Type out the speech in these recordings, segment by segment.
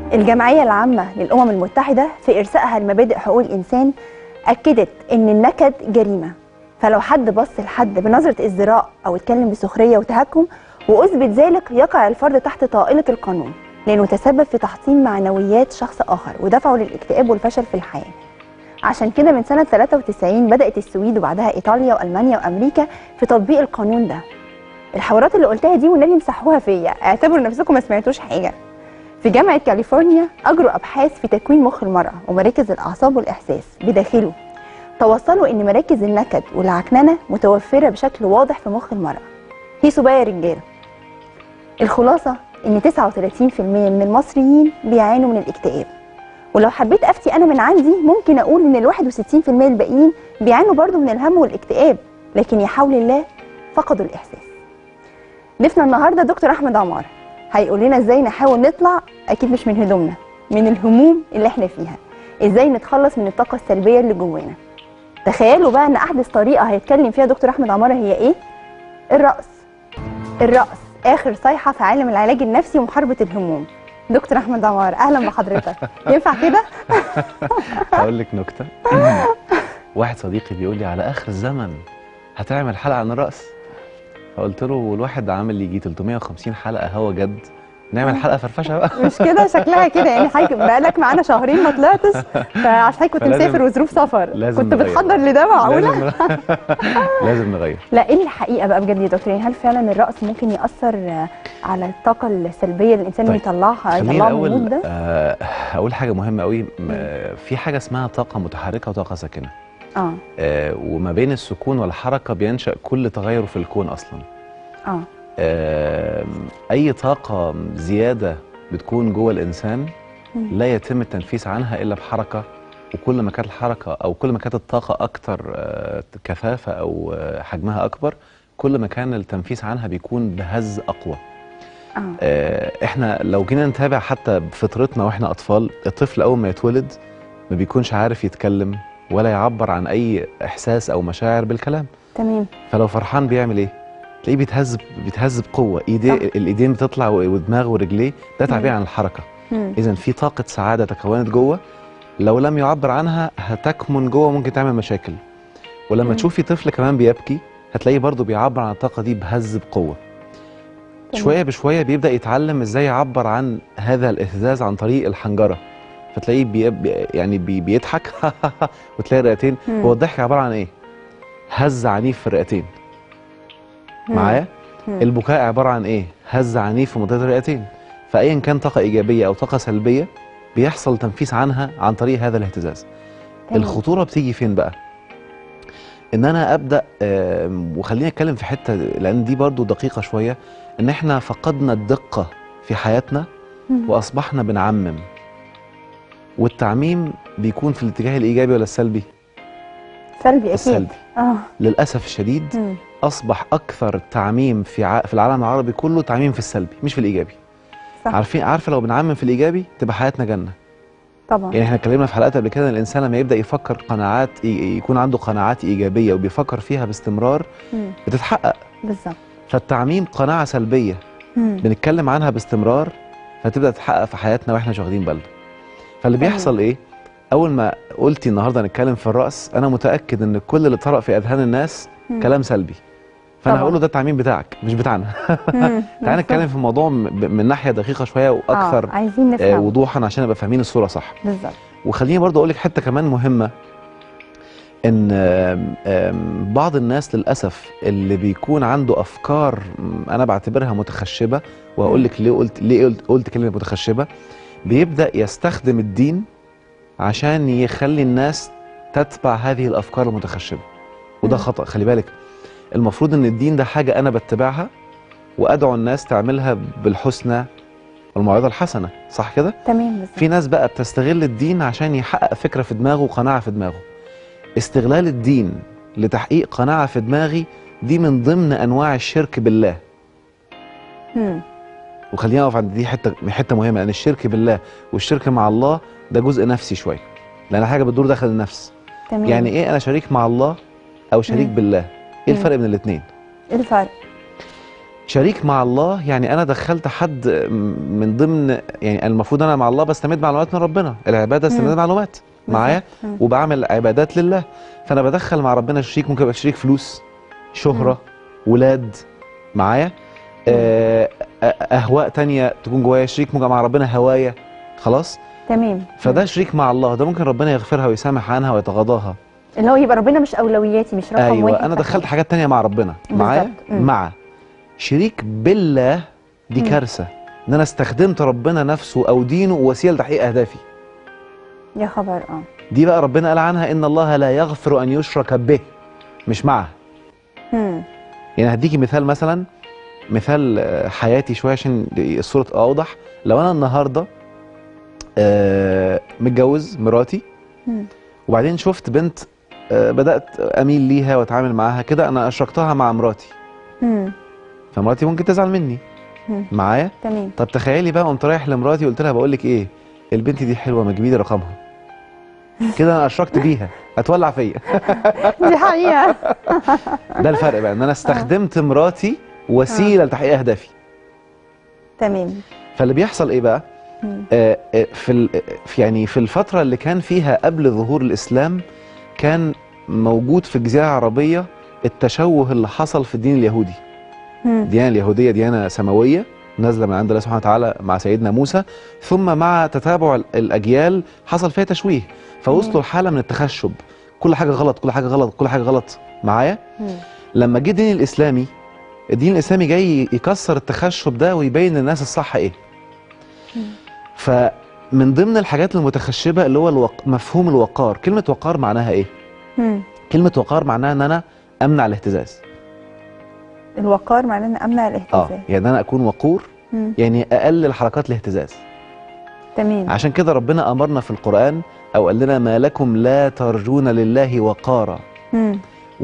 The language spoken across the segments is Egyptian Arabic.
الجمعية العامة للأمم المتحدة في إرسائها لمبادئ حقوق الإنسان أكدت إن النكد جريمة فلو حد بص لحد بنظرة ازدراء أو اتكلم بسخرية وتهكم وأثبت ذلك يقع الفرد تحت طائلة القانون لأنه تسبب في تحطيم معنويات شخص آخر ودفعه للاكتئاب والفشل في الحياة عشان كده من سنة 93 بدأت السويد وبعدها إيطاليا وألمانيا وأمريكا في تطبيق القانون ده الحوارات اللي قلتها دي والنبي مسحوها فيا اعتبروا نفسكم ما سمعتوش حاجة في جامعة كاليفورنيا أجروا أبحاث في تكوين مخ المرأة ومراكز الأعصاب والإحساس بداخله توصلوا إن مراكز النكد والعكننة متوفرة بشكل واضح في مخ المرأة هيسوا بقى يا رجالة الخلاصة إن 39% من المصريين بيعانوا من الاكتئاب ولو حبيت أفتي أنا من عندي ممكن أقول إن ال 61% الباقيين بيعانوا برضو من الهم والاكتئاب لكن يا حول الله فقدوا الإحساس ضيفنا النهارده دكتور أحمد عمار هيقول لنا ازاي نحاول نطلع اكيد مش من هدومنا من الهموم اللي احنا فيها ازاي نتخلص من الطاقه السلبيه اللي جوانا تخيلوا بقى ان احدث طريقه هيتكلم فيها دكتور احمد عماره هي ايه الرقص الرقص اخر صيحه في عالم العلاج النفسي ومحاربه الهموم دكتور احمد عمار اهلا بحضرتك ينفع كده هقول لك نكته واحد صديقي بيقول لي على اخر الزمن هتعمل حلقه عن الرقص فقلت له الواحد عامل يجي 350 حلقه هوا جد نعمل حلقه فرفشه بقى مش كده شكلها كده يعني حضرتك بقالك معانا شهرين ما طلعتش فعشان حضرتك كنت فلازم- مسافر وظروف سفر لازم كنت نغير. بتحضر لده معقوله لازم لازم نغير لا ايه الحقيقه بقى بجد يا دكتور يعني هل فعلا الرقص ممكن ياثر آه، على الطاقه السلبيه اللي الانسان طيب. يطلعها خليني يطلعها من المود الاول ده آه، اقول حاجه مهمه قوي م- في حاجه اسمها طاقه متحركه وطاقه ساكنه اه آه، وما بين السكون والحركه بينشا كل تغير في الكون اصلا اه آه، اي طاقه زياده بتكون جوه الانسان مم. لا يتم التنفيس عنها الا بحركه وكل ما كانت الحركه او كل ما كانت الطاقه اكثر كثافه او آه، حجمها اكبر كل ما كان التنفيس عنها بيكون بهز اقوى اه آه، احنا لو جينا نتابع حتى بفطرتنا واحنا اطفال الطفل اول ما يتولد ما بيكونش عارف يتكلم ولا يعبر عن اي احساس او مشاعر بالكلام تمام فلو فرحان بيعمل ايه تلاقيه بيتهز بيتهز بقوه ايديه صح. الايدين بتطلع ودماغه ورجليه ده تعبير مم. عن الحركه مم. اذا في طاقه سعاده تكونت جوه لو لم يعبر عنها هتكمن جوه ممكن تعمل مشاكل ولما مم. تشوفي طفل كمان بيبكي هتلاقيه برضه بيعبر عن الطاقه دي بهز بقوه تمام. شويه بشويه بيبدا يتعلم ازاي يعبر عن هذا الاهتزاز عن طريق الحنجره فتلاقيه بي بي- يعني بي بيضحك وتلاقي الرئتين مم. هو الضحك عباره عن ايه هز عنيف في الرئتين مم. معايا مم. البكاء عباره عن ايه هز عنيف في منطقه الرئتين فايا كان طاقه ايجابيه او طاقه سلبيه بيحصل تنفيس عنها عن طريق هذا الاهتزاز تمام. الخطوره بتيجي فين بقى ان انا ابدا آم، وخليني اتكلم في حته لان دي برضو دقيقه شويه ان احنا فقدنا الدقه في حياتنا مم. واصبحنا بنعمم والتعميم بيكون في الاتجاه الايجابي ولا السلبي سلبي اكيد السلبي. اه للاسف الشديد مم. اصبح اكثر تعميم في ع... في العالم العربي كله تعميم في السلبي مش في الايجابي صح عارفين عارفه لو بنعمم في الايجابي تبقى حياتنا جنه طبعا يعني احنا اتكلمنا في حلقات قبل كده ان الانسان لما يبدا يفكر قناعات ي- يكون عنده قناعات ايجابيه وبيفكر فيها باستمرار مم. بتتحقق بالظبط فالتعميم قناعه سلبيه مم. بنتكلم عنها باستمرار فتبدا تتحقق في حياتنا واحنا مش واخدين بالنا فاللي تمام. بيحصل ايه اول ما قلتي النهارده نتكلم في الراس انا متاكد ان كل اللي طرأ في اذهان الناس مم. كلام سلبي فانا طبعا. هقول له ده التعميم بتاعك مش بتاعنا مم. تعالى بالظبط. نتكلم في الموضوع م- ب- من ناحيه دقيقه شويه واكثر آه. عايزين آه نفهم وضوحا عشان نبقى فاهمين الصوره صح بالظبط وخليني برضه اقول لك حته كمان مهمه ان آم، آم، بعض الناس للاسف اللي بيكون عنده افكار م، انا بعتبرها متخشبه وهقول لك ليه قلت ليه قلت, قلت كلمه متخشبه بيبدا يستخدم الدين عشان يخلي الناس تتبع هذه الافكار المتخشبه وده مم. خطا خلي بالك المفروض ان الدين ده حاجه انا بتبعها وادعو الناس تعملها بالحسنى والموعظه الحسنه صح كده تمام بالظبط في ناس بقى بتستغل الدين عشان يحقق فكره في دماغه وقناعه في دماغه استغلال الدين لتحقيق قناعه في دماغي دي من ضمن انواع الشرك بالله مم. وخلينا نقف عند دي حته حته مهمه لان الشرك بالله والشرك مع الله ده جزء نفسي شويه لان حاجه بتدور داخل النفس تمام يعني ايه انا شريك مع الله او شريك مم. بالله ايه مم. الفرق بين الاثنين ايه الفرق شريك مع الله يعني انا دخلت حد من ضمن يعني المفروض انا مع الله بستمد معلومات من ربنا العباده استمداد مم. معلومات معايا مم. وبعمل عبادات لله فانا بدخل مع ربنا شريك ممكن يبقى شريك فلوس شهره ولاد معايا آه، آه، اهواء تانية تكون جوايا شريك ممكن مع ربنا هوايا خلاص تمام فده شريك مع الله ده ممكن ربنا يغفرها ويسامح عنها ويتغاضاها اللي هو يبقى ربنا مش اولوياتي مش رقم واحد ايوه انا في دخلت حياتي. حاجات تانية مع ربنا معايا بالظبط. مم. مع شريك بالله دي مم. كارثه ان انا استخدمت ربنا نفسه او دينه وسيله لتحقيق اهدافي يا خبر اه دي بقى ربنا قال عنها ان الله لا يغفر ان يشرك به مش معه مم. يعني هديكي مثال مثلا مثال آه، حياتي شويه عشان الصوره تبقى اوضح لو انا النهارده آه، متجوز مراتي مم. وبعدين شفت بنت آه، بدات اميل ليها واتعامل معاها كده انا اشركتها مع مراتي مم. فمراتي ممكن تزعل مني مم. معايا تمام طب تخيلي بقى قمت رايح لمراتي وقلت لها بقول لك ايه البنت دي حلوه ما تجيبي لي رقمها كده انا اشركت بيها هتولع فيا دي حقيقه ده الفرق بقى ان انا استخدمت مراتي وسيله لتحقيق اهدافي تمام فاللي بيحصل ايه بقى مم. آه، آه، في ال- في- يعني في الفتره اللي كان فيها قبل ظهور الاسلام كان موجود في الجزيره العربيه التشوه اللي حصل في الدين اليهودي مم. الديانه اليهوديه ديانه سماويه نازله من عند الله سبحانه وتعالى مع سيدنا موسى ثم مع تتابع ال- الاجيال حصل فيها تشويه فوصلوا لحاله من التخشب كل حاجه غلط كل حاجه غلط كل حاجه غلط معايا مم. لما جه الدين الاسلامي الدين الاسلامي جاي يكسر التخشب ده ويبين للناس الصح ايه مم. فمن ضمن الحاجات المتخشبه اللي هو الوق... مفهوم الوقار كلمه وقار معناها ايه مم. كلمه وقار معناها ان انا امنع الاهتزاز الوقار معناه ان امنع اه الاهتزاز يعني انا اكون وقور مم. يعني اقلل حركات الاهتزاز تمام عشان كده ربنا امرنا في القران او قال لنا ما لكم لا ترجون لله وقارا مم.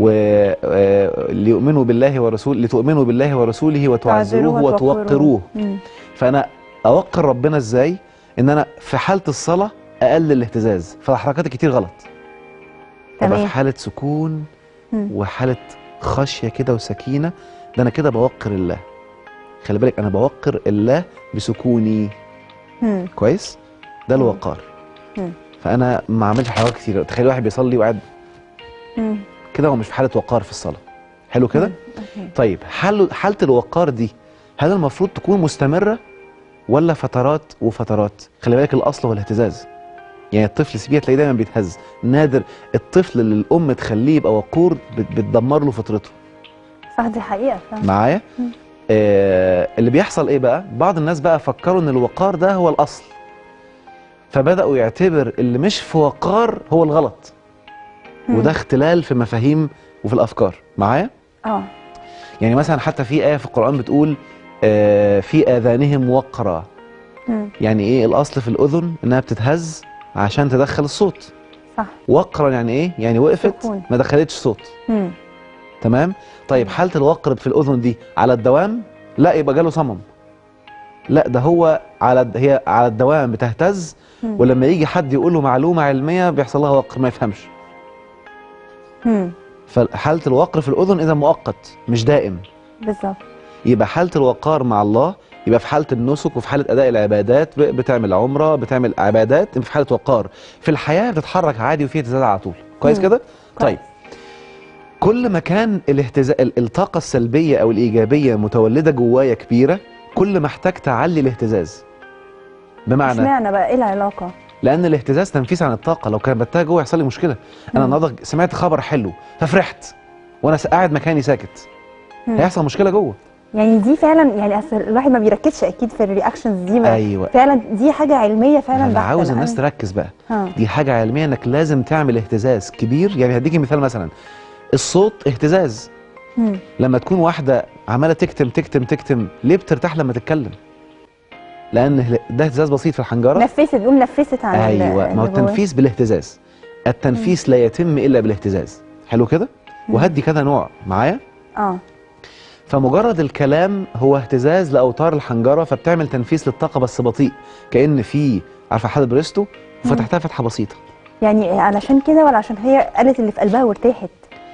وليؤمنوا بالله ورسول لتؤمنوا بالله ورسوله وتعزروه وتوقروه مم. فانا اوقر ربنا ازاي ان انا في حاله الصلاه اقلل الاهتزاز فالحركات كتير غلط ابقى تمام. في حاله سكون مم. وحاله خشيه كده وسكينه ده انا كده بوقر الله خلي بالك انا بوقر الله بسكوني مم. كويس ده مم. الوقار مم. فانا ما اعملش حركات كتير تخيل واحد بيصلي وقاعد مم. كده هو مش في حاله وقار في الصلاه حلو كده مم. أوكي. طيب حل حاله الوقار دي هل المفروض تكون مستمره ولا فترات وفترات خلي بالك الاصل هو الاهتزاز يعني الطفل سيبيه تلاقيه دايما بيتهز نادر الطفل اللي الام تخليه يبقى وقور بت- بتدمر له فطرته صح دي حقيقه فعلا معايا مم. آه اللي بيحصل ايه بقى بعض الناس بقى فكروا ان الوقار ده هو الاصل فبداوا يعتبر اللي مش في وقار هو الغلط مم. وده اختلال في مفاهيم وفي الافكار معايا اه يعني مثلا حتى في ايه في القران بتقول آه في اذانهم وقرا مم. يعني ايه الاصل في الاذن انها بتتهز عشان تدخل الصوت صح وقرا يعني ايه يعني وقفت سكون. ما دخلتش صوت مم. تمام طيب مم. حاله الوقر في الاذن دي على الدوام لا يبقى جاله صمم لا ده هو على الد- هي على الدوام بتهتز مم. ولما يجي حد يقول له معلومه علميه بيحصل لها وقر ما يفهمش مم. فحاله الوقر في الاذن اذا مؤقت مش دائم بالظبط يبقى حاله الوقار مع الله يبقى في حاله النسك وفي حاله اداء العبادات ب- بتعمل عمره بتعمل عبادات يبقى في حاله وقار في الحياه بتتحرك عادي وفي اهتزاز على طول كويس مم. كده طيب كويس. كل ما كان الاهتزاز الطاقه السلبيه او الايجابيه متولده جوايا كبيره كل ما احتاج تعلي الاهتزاز بمعنى اشمعنى بقى ايه العلاقه لان الاهتزاز تنفيس عن الطاقه لو كان بتاعي جوه يحصل لي مشكله انا مم. النهارده سمعت خبر حلو ففرحت وانا س- قاعد مكاني ساكت مم. هيحصل مشكله جوه يعني دي فعلا يعني اصل الواحد ما بيركزش اكيد في الرياكشنز دي ما ايوه فعلا دي حاجه علميه فعلا انا بحتة. عاوز أنا- الناس تركز بقى ها دي حاجه علميه انك لازم تعمل اهتزاز كبير يعني هديكي مثال مثلا الصوت اهتزاز مم. لما تكون واحده عماله تكتم تكتم تكتم ليه بترتاح لما تتكلم لان هل- ده اهتزاز بسيط في الحنجره نفست بنقول نفست عن ال- ايوه ما هو اللي جواه. التنفيس بالاهتزاز التنفيس لا يتم الا بالاهتزاز حلو كده مم. وهدي كذا نوع معايا اه فمجرد الكلام هو اهتزاز لاوتار الحنجره فبتعمل تنفيس للطاقه بس بطيء كان في عارفه حاله بريستو وفتحتها فتحه بسيطه يعني علشان كده ولا عشان هي قالت اللي في قلبها وارتاحت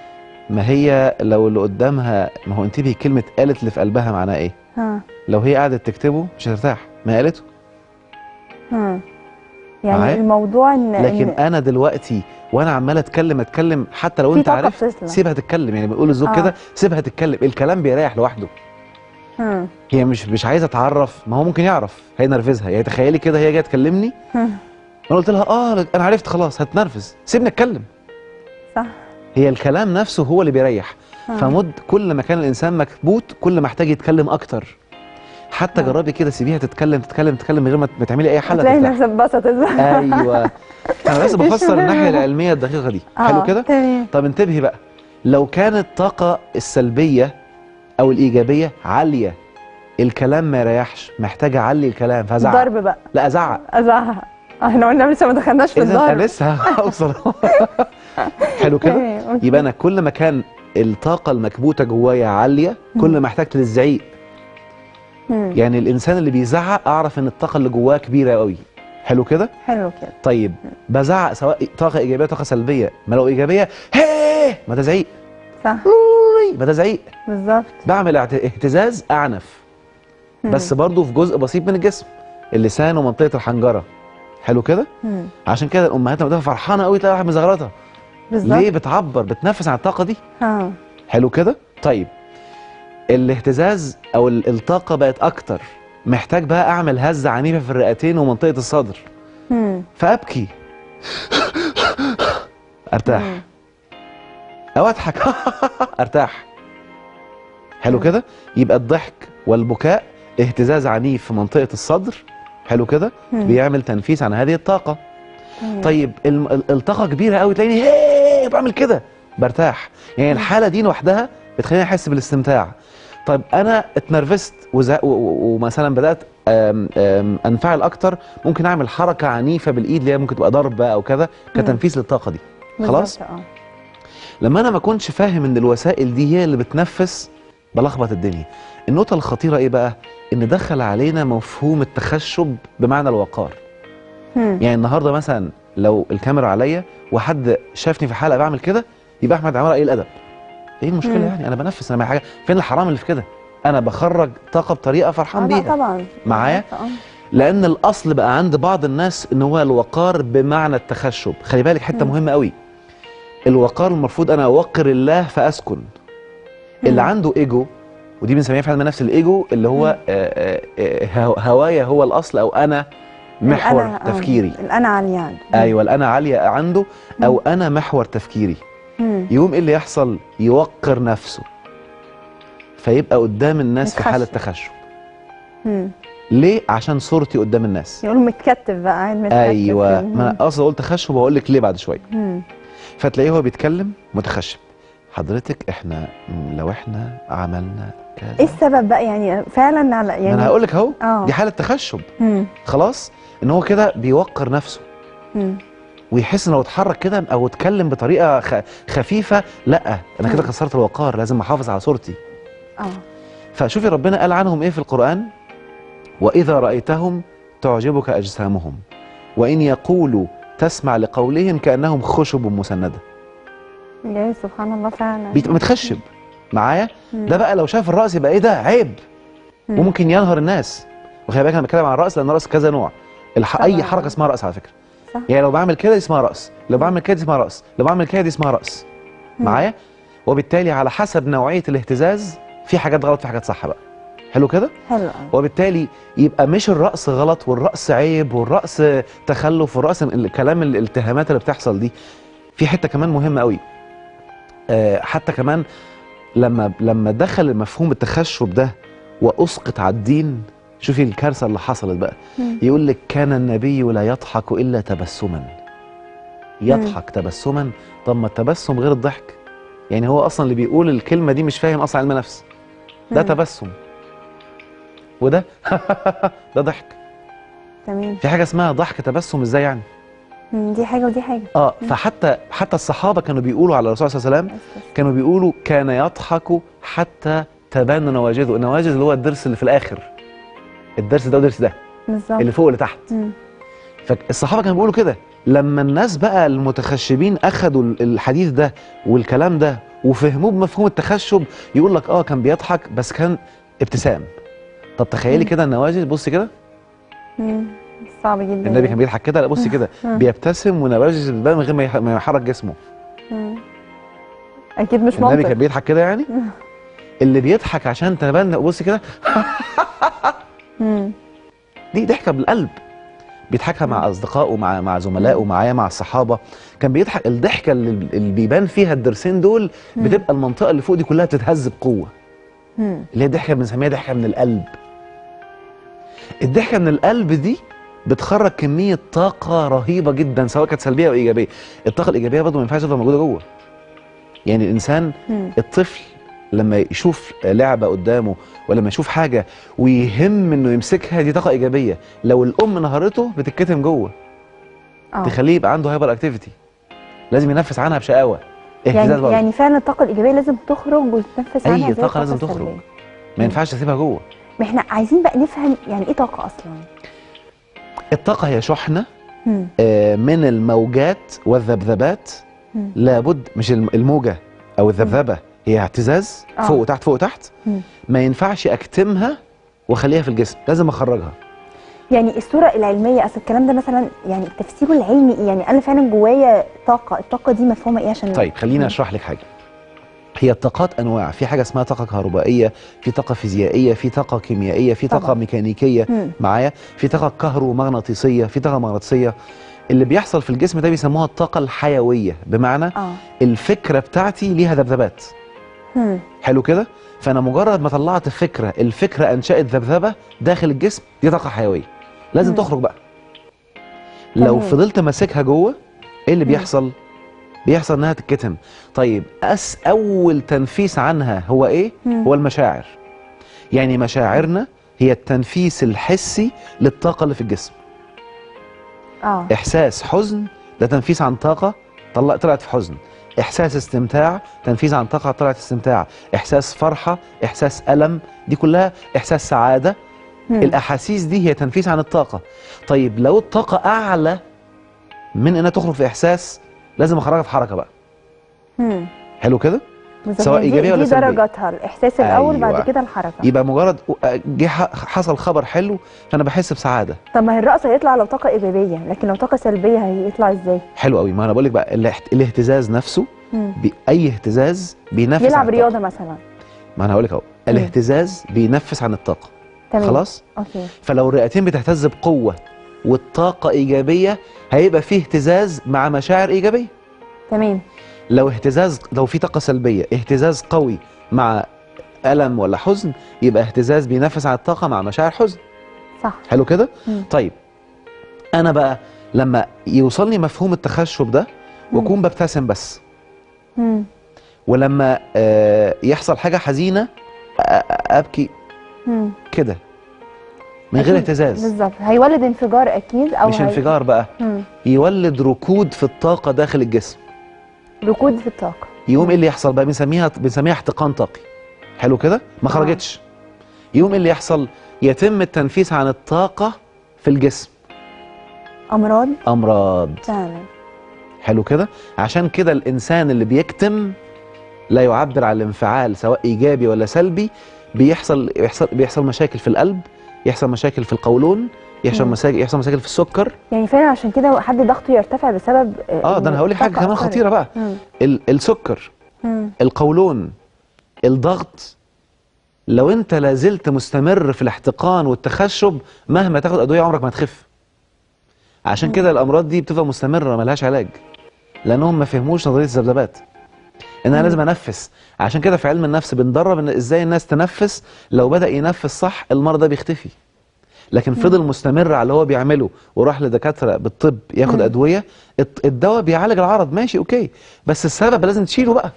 ما هي لو اللي قدامها ما هو انتبهي كلمه قالت اللي في قلبها معناها ايه ها لو هي قعدت تكتبه مش هترتاح ما قالته ها يعني معايا؟ الموضوع ان لكن إن انا دلوقتي وانا عمال اتكلم اتكلم حتى لو في انت طاقة عرفت بتطلع. سيبها تتكلم يعني بيقول الزوج آه. كده سيبها تتكلم الكلام بيريح لوحده ها هي مش مش عايزه تعرف ما هو ممكن يعرف هينرفزها يعني تخيلي كده هي جايه تكلمني ها انا قلت لها اه انا عرفت خلاص هتنرفز سيبني اتكلم صح هي الكلام نفسه هو اللي بيريح ها. فمد كل ما كان الانسان مكبوت كل ما محتاج يتكلم اكتر حتى آه. جربي كده سيبيها تتكلم تتكلم تتكلم من غير ما ما تعملي اي حل تلاقي هترتاح. نفسك اتبسطت ايوه انا بس بفسر مهم. الناحيه العلميه الدقيقه دي حلو آه، كده تمام طب انتبهي بقى لو كانت الطاقه السلبيه او الايجابيه عاليه الكلام ما يريحش محتاج اعلي الكلام فازعق ضرب بقى لا ازعق ازعق احنا قلنا لسه ما دخلناش في اذا انا الضرب لسه هوصل حلو كده تمام، أوكي. يبقى انا كل ما كان الطاقه المكبوته جوايا عاليه كل ما احتجت للزعيق مم. يعني الانسان اللي بيزعق اعرف ان الطاقه اللي جواه كبيره قوي حلو كده حلو كده طيب بزعق سواء طاقه ايجابيه طاقه سلبيه ما لو ايجابيه هي ما ده زعيق صح ما ده زعيق بالظبط بعمل اعت- اهتزاز اعنف مم. بس برضه في جزء بسيط من الجسم اللسان ومنطقه الحنجره حلو كده مم. عشان كده الامهات لما تبقى فرحانه قوي تلاقي واحد مزغرطه بالظبط ليه بتعبر بتنفس عن الطاقه دي ها حلو كده طيب الاهتزاز او ال- الطاقه بقت اكتر محتاج بقى اعمل هزه عنيفه في الرئتين ومنطقه الصدر مم. فابكي ارتاح مم. او اضحك ارتاح حلو كده يبقى الضحك والبكاء اهتزاز عنيف في منطقه الصدر حلو كده مم. بيعمل تنفيس عن هذه الطاقه تمام. طيب الم- ال- الطاقه كبيره قوي تلاقيني هي بعمل كده برتاح يعني الحاله دي لوحدها بتخليني احس بالاستمتاع طيب انا اتنرفزت وزا- و- و- ومثلا بدات آم، آم، انفعل اكتر ممكن اعمل حركه عنيفه بالايد اللي هي ممكن تبقى ضرب بقى او كذا كتنفيس للطاقه دي خلاص بالظبط، اه لما انا ما كنتش فاهم ان الوسائل دي هي اللي بتنفس بلخبط الدنيا النقطه الخطيره ايه بقى ان دخل علينا مفهوم التخشب بمعنى الوقار مم. يعني النهارده مثلا لو الكاميرا عليا وحد شافني في حلقه بعمل كده يبقى احمد عمار ايه الادب ايه المشكله مم. يعني انا بنفس انا ما حاجه فين الحرام اللي في كده انا بخرج طاقه بطريقه فرحان آه، لا بيها طبعا معايا؟ بالظبط، آه. لان الاصل بقى عند بعض الناس ان هو الوقار بمعنى التخشب خلي بالك حته مم. مهمه قوي الوقار المفروض انا اوقر الله فاسكن اللي مم. عنده ايجو ودي بنسميها في علم النفس الايجو اللي هو مم. آه، آه، آه، هوايا هو الاصل او انا محور الأنا- آه، تفكيري الانا عاليه عنده ايوه الانا عاليه عنده او انا محور تفكيري مم. يقوم ايه اللي يحصل يوقر نفسه فيبقى قدام الناس في حاله متخشب. تخشب مم. ليه عشان صورتي قدام الناس يقولوا متكتف بقى قاعد متكتف ايوه مم. ما انا اصلا قلت تخشب وهقول لك ليه بعد شويه مم. فتلاقيه هو بيتكلم متخشب حضرتك احنا م، لو احنا عملنا ايه كذا السبب بقى يعني فعلا على يعني يعني انا هقول لك اهو اه دي حاله تخشب مم. خلاص ان هو كده بيوقر نفسه مم. ويحس ان لو اتحرك كده او اتكلم بطريقه خ... خفيفه لا انا كده مم. كسرت الوقار لازم احافظ على صورتي اه فشوفي ربنا قال عنهم ايه في القرآن وإذا رأيتهم تعجبك أجسامهم وإن يقولوا تسمع لقولهم كأنهم خشب مسندة يا سبحان الله فعلا بيبقى متخشب معايا مم. ده بقى لو شاف الرأس يبقى ايه ده عيب مم. وممكن ينهر الناس وخلي بالك انا بتكلم عن الرأس لأن الرأس كذا نوع الح... أي طبعاً. حركة اسمها رأس على فكرة صح. يعني لو بعمل كده دي اسمها رأس لو بعمل كده دي اسمها رأس لو بعمل كده دي اسمها رأس مم. معايا وبالتالي على حسب نوعية الاهتزاز في حاجات غلط في حاجات صح بقى حلو كده حلو قوي وبالتالي يبقى مش الرأس غلط والرأس عيب والرأس تخلف والرأس الكلام الالتهامات اللي بتحصل دي في حتة كمان مهمة قوي آه، حتى كمان لما لما دخل مفهوم التخشب ده وأسقط على الدين شوفي الكارثة اللي حصلت بقى مم. يقول لك كان النبي لا يضحك إلا تبسما يضحك تبسما طب ما التبسم غير الضحك يعني هو أصلا اللي بيقول الكلمة دي مش فاهم أصلا علم نفس ده مم. تبسم وده ده ضحك تمام في حاجه اسمها ضحك تبسم ازاي يعني مم. دي حاجه ودي حاجه اه فحتى حتى الصحابه كانوا بيقولوا على الرسول صلى الله عليه وسلم كانوا بيقولوا كان يضحك حتى تبان نواجذه النواجذ اللي هو الضرس اللي في الاخر الضرس ده والضرس ده بالظبط اللي فوق واللي تحت مم. فالصحابه كانوا بيقولوا كده لما الناس بقى المتخشبين اخذوا ال- الحديث ده والكلام ده وفهموه بمفهوم التخشب يقول لك اه كان بيضحك بس كان ابتسام طب تخيلي مم. كده النواجذ بصي كده مم. صعب جدا النبي كان بيضحك كده لا بصي كده مم. بيبتسم ونواجذ بتبان من غير ما يح- ما يحرك جسمه مم. اكيد مش النبي منطق كان بيضحك كده يعني اللي بيضحك عشان تبان بصي كده مم. دي ضحكه بالقلب بيضحكها مع اصدقائه مع مع زملائه معايا مع الصحابه كان بيضحك الضحكه اللي, اللي بيبان فيها الضرسين دول مم. بتبقى المنطقه اللي فوق دي كلها بتتهز بقوه مم. اللي هي ضحكه بنسميها ضحكه من القلب الضحكه من القلب دي بتخرج كميه طاقه رهيبه جدا سواء كانت سلبيه او ايجابيه الطاقه الايجابيه برضه ما ينفعش تفضل موجوده جوه يعني الانسان مم. الطفل لما يشوف لعبه قدامه ولما يشوف حاجه ويهم انه يمسكها دي طاقه ايجابيه لو الام نهارته بتتكتم جوه اه تخليه يبقى عنده هايبر اكتيفيتي لازم ينفس عنها بشقاوه اهتزاز يعني برضه يعني فعلا الطاقه الايجابيه لازم تخرج وتتنفس أي عنها زي طاقة الطاقة لازم تخرج. السلبية. ما ينفعش تسيبها جوه ما احنا عايزين بقى نفهم يعني ايه طاقه اصلا الطاقه هي شحنه مم. آه، من الموجات والذبذبات مم. لابد مش الم- الموجه او الذبذبه هي اهتزاز آه. فوق وتحت فوق وتحت مم. ما ينفعش اكتمها واخليها في الجسم لازم اخرجها يعني الصوره العلميه اصل الكلام ده مثلا يعني تفسيره العلمي ايه يعني انا فعلا جوايا طاقه الطاقه دي مفهومه ايه عشان طيب خليني مم. اشرح لك حاجه هي الطاقات انواع في حاجه اسمها طاقه كهربائيه في طاقه فيزيائيه في طاقه كيميائيه في طاقه طبعاً. ميكانيكيه مم. معايا في طاقه كهرومغناطيسيه في طاقه مغناطيسيه اللي بيحصل في الجسم ده بيسموها الطاقه الحيويه بمعنى اه الفكره بتاعتي ليها ذبذبات مم. حلو كده فانا مجرد ما طلعت فكره الفكره انشات ذبذبه داخل الجسم دي طاقه حيويه لازم مم. تخرج بقى لو تمام. فضلت ماسكها جوه ايه اللي مم. بيحصل بيحصل انها تتكتم طيب أس اول تنفيس عنها هو ايه مم. هو المشاعر يعني مشاعرنا هي التنفيس الحسي للطاقه اللي في الجسم اه احساس حزن ده تنفيس عن طاقه طلع طلعت في حزن احساس استمتاع تنفيذ عن طاقه طلعت استمتاع احساس فرحه احساس الم دي كلها احساس سعاده مم. الاحاسيس دي هي تنفيذ عن الطاقه طيب لو الطاقه اعلى من انها تخرج في احساس لازم اخرجها في حركه بقى مم. حلو كده بالظبط. سواء يعني دي- إيجابية ولا دي سلبية. درجاتها الاحساس الاول أيوة. بعد كده الحركه يبقى مجرد جه ح- حصل خبر حلو فانا بحس بسعاده طب ما هي الرقص هيطلع لو طاقه ايجابيه لكن لو طاقه سلبيه هيطلع ازاي حلو قوي ما انا بقول لك بقى الاحت- الاهتزاز نفسه مم. بي- اي اهتزاز بينفس عن يلعب الطاقة. رياضه مثلا ما انا هقول لك اهو الاهتزاز بينفس عن الطاقه تمام خلاص اوكي فلو الرئتين بتهتز بقوه والطاقه ايجابيه هيبقى فيه اهتزاز مع مشاعر ايجابيه تمام لو اهتزاز لو في طاقه سلبيه اهتزاز قوي مع الم ولا حزن يبقى اهتزاز بينفس عن الطاقه مع مشاعر حزن صح حلو كده مم. طيب انا بقى لما يوصلني مفهوم التخشب ده مم. واكون ببتسم بس مم. ولما آه، يحصل حاجه حزينه أ- أ- ابكي مم. كده من غير أكيد. اهتزاز بالظبط هيولد انفجار اكيد او مش هي- انفجار بقى مم. يولد ركود في الطاقه داخل الجسم ركود في الطاقه يقوم ايه اللي يحصل بقى بنسميها بنسميها احتقان طاقي حلو كده ما آه. خرجتش يقوم ايه اللي يحصل يتم التنفيس عن الطاقه في الجسم امراض امراض فعلا حلو كده عشان كده الانسان اللي بيكتم لا يعبر عن الانفعال سواء ايجابي ولا سلبي بيحصل بيحصل بيحصل مشاكل في القلب يحصل مشاكل في القولون يحصل مم. مشاكل يحصل مشاكل في السكر يعني فعلا عشان كده حد ضغطه يرتفع بسبب اه ده انا هقول لك حاجه كمان خطيره بقى مم. ال- السكر مم. القولون الضغط لو انت لازلت مستمر في الاحتقان والتخشب مهما تاخد ادويه عمرك ما تخف عشان مم. كده الامراض دي بتفضل مستمره ملهاش علاج لانهم ما فهموش نظريه الذبذبات ان انا مم. لازم انفس عشان كده في علم النفس بندرب ان ازاي الناس تنفس لو بدا ينفس صح المرض ده بيختفي لكن فضل مستمر على اللي هو بيعمله وراح لدكاتره بالطب ياخد مم. ادويه الت- الدواء بيعالج العرض ماشي اوكي بس السبب لازم تشيله بقى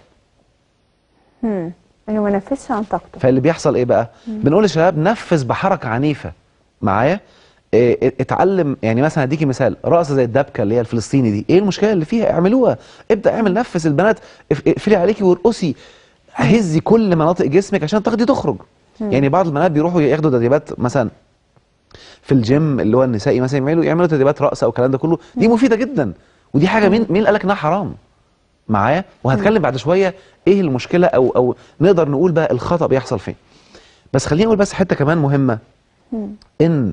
مم. انه ما نفذش عن طاقته فاللي بيحصل ايه بقى بنقول للشباب نفذ بحركه عنيفه معايا إيه اتعلم يعني مثلا هديكي مثال رقصه زي الدبكه اللي هي الفلسطيني دي ايه المشكله اللي فيها اعملوها ابدا اعمل نفس البنات اف- اقفلي عليكي وارقصي هزي كل مناطق جسمك عشان تاخدي تخرج مم. يعني بعض البنات بيروحوا ياخدوا تدريبات مثلا في الجيم اللي هو النسائي مثلا يعملوا يعملوا تدريبات رقص او الكلام ده كله دي مفيده جدا ودي حاجه مين مين قال لك انها حرام معايا وهتكلم بعد شويه ايه المشكله او او نقدر نقول بقى الخطا بيحصل فين بس خليني اقول بس حته كمان مهمه مم. ان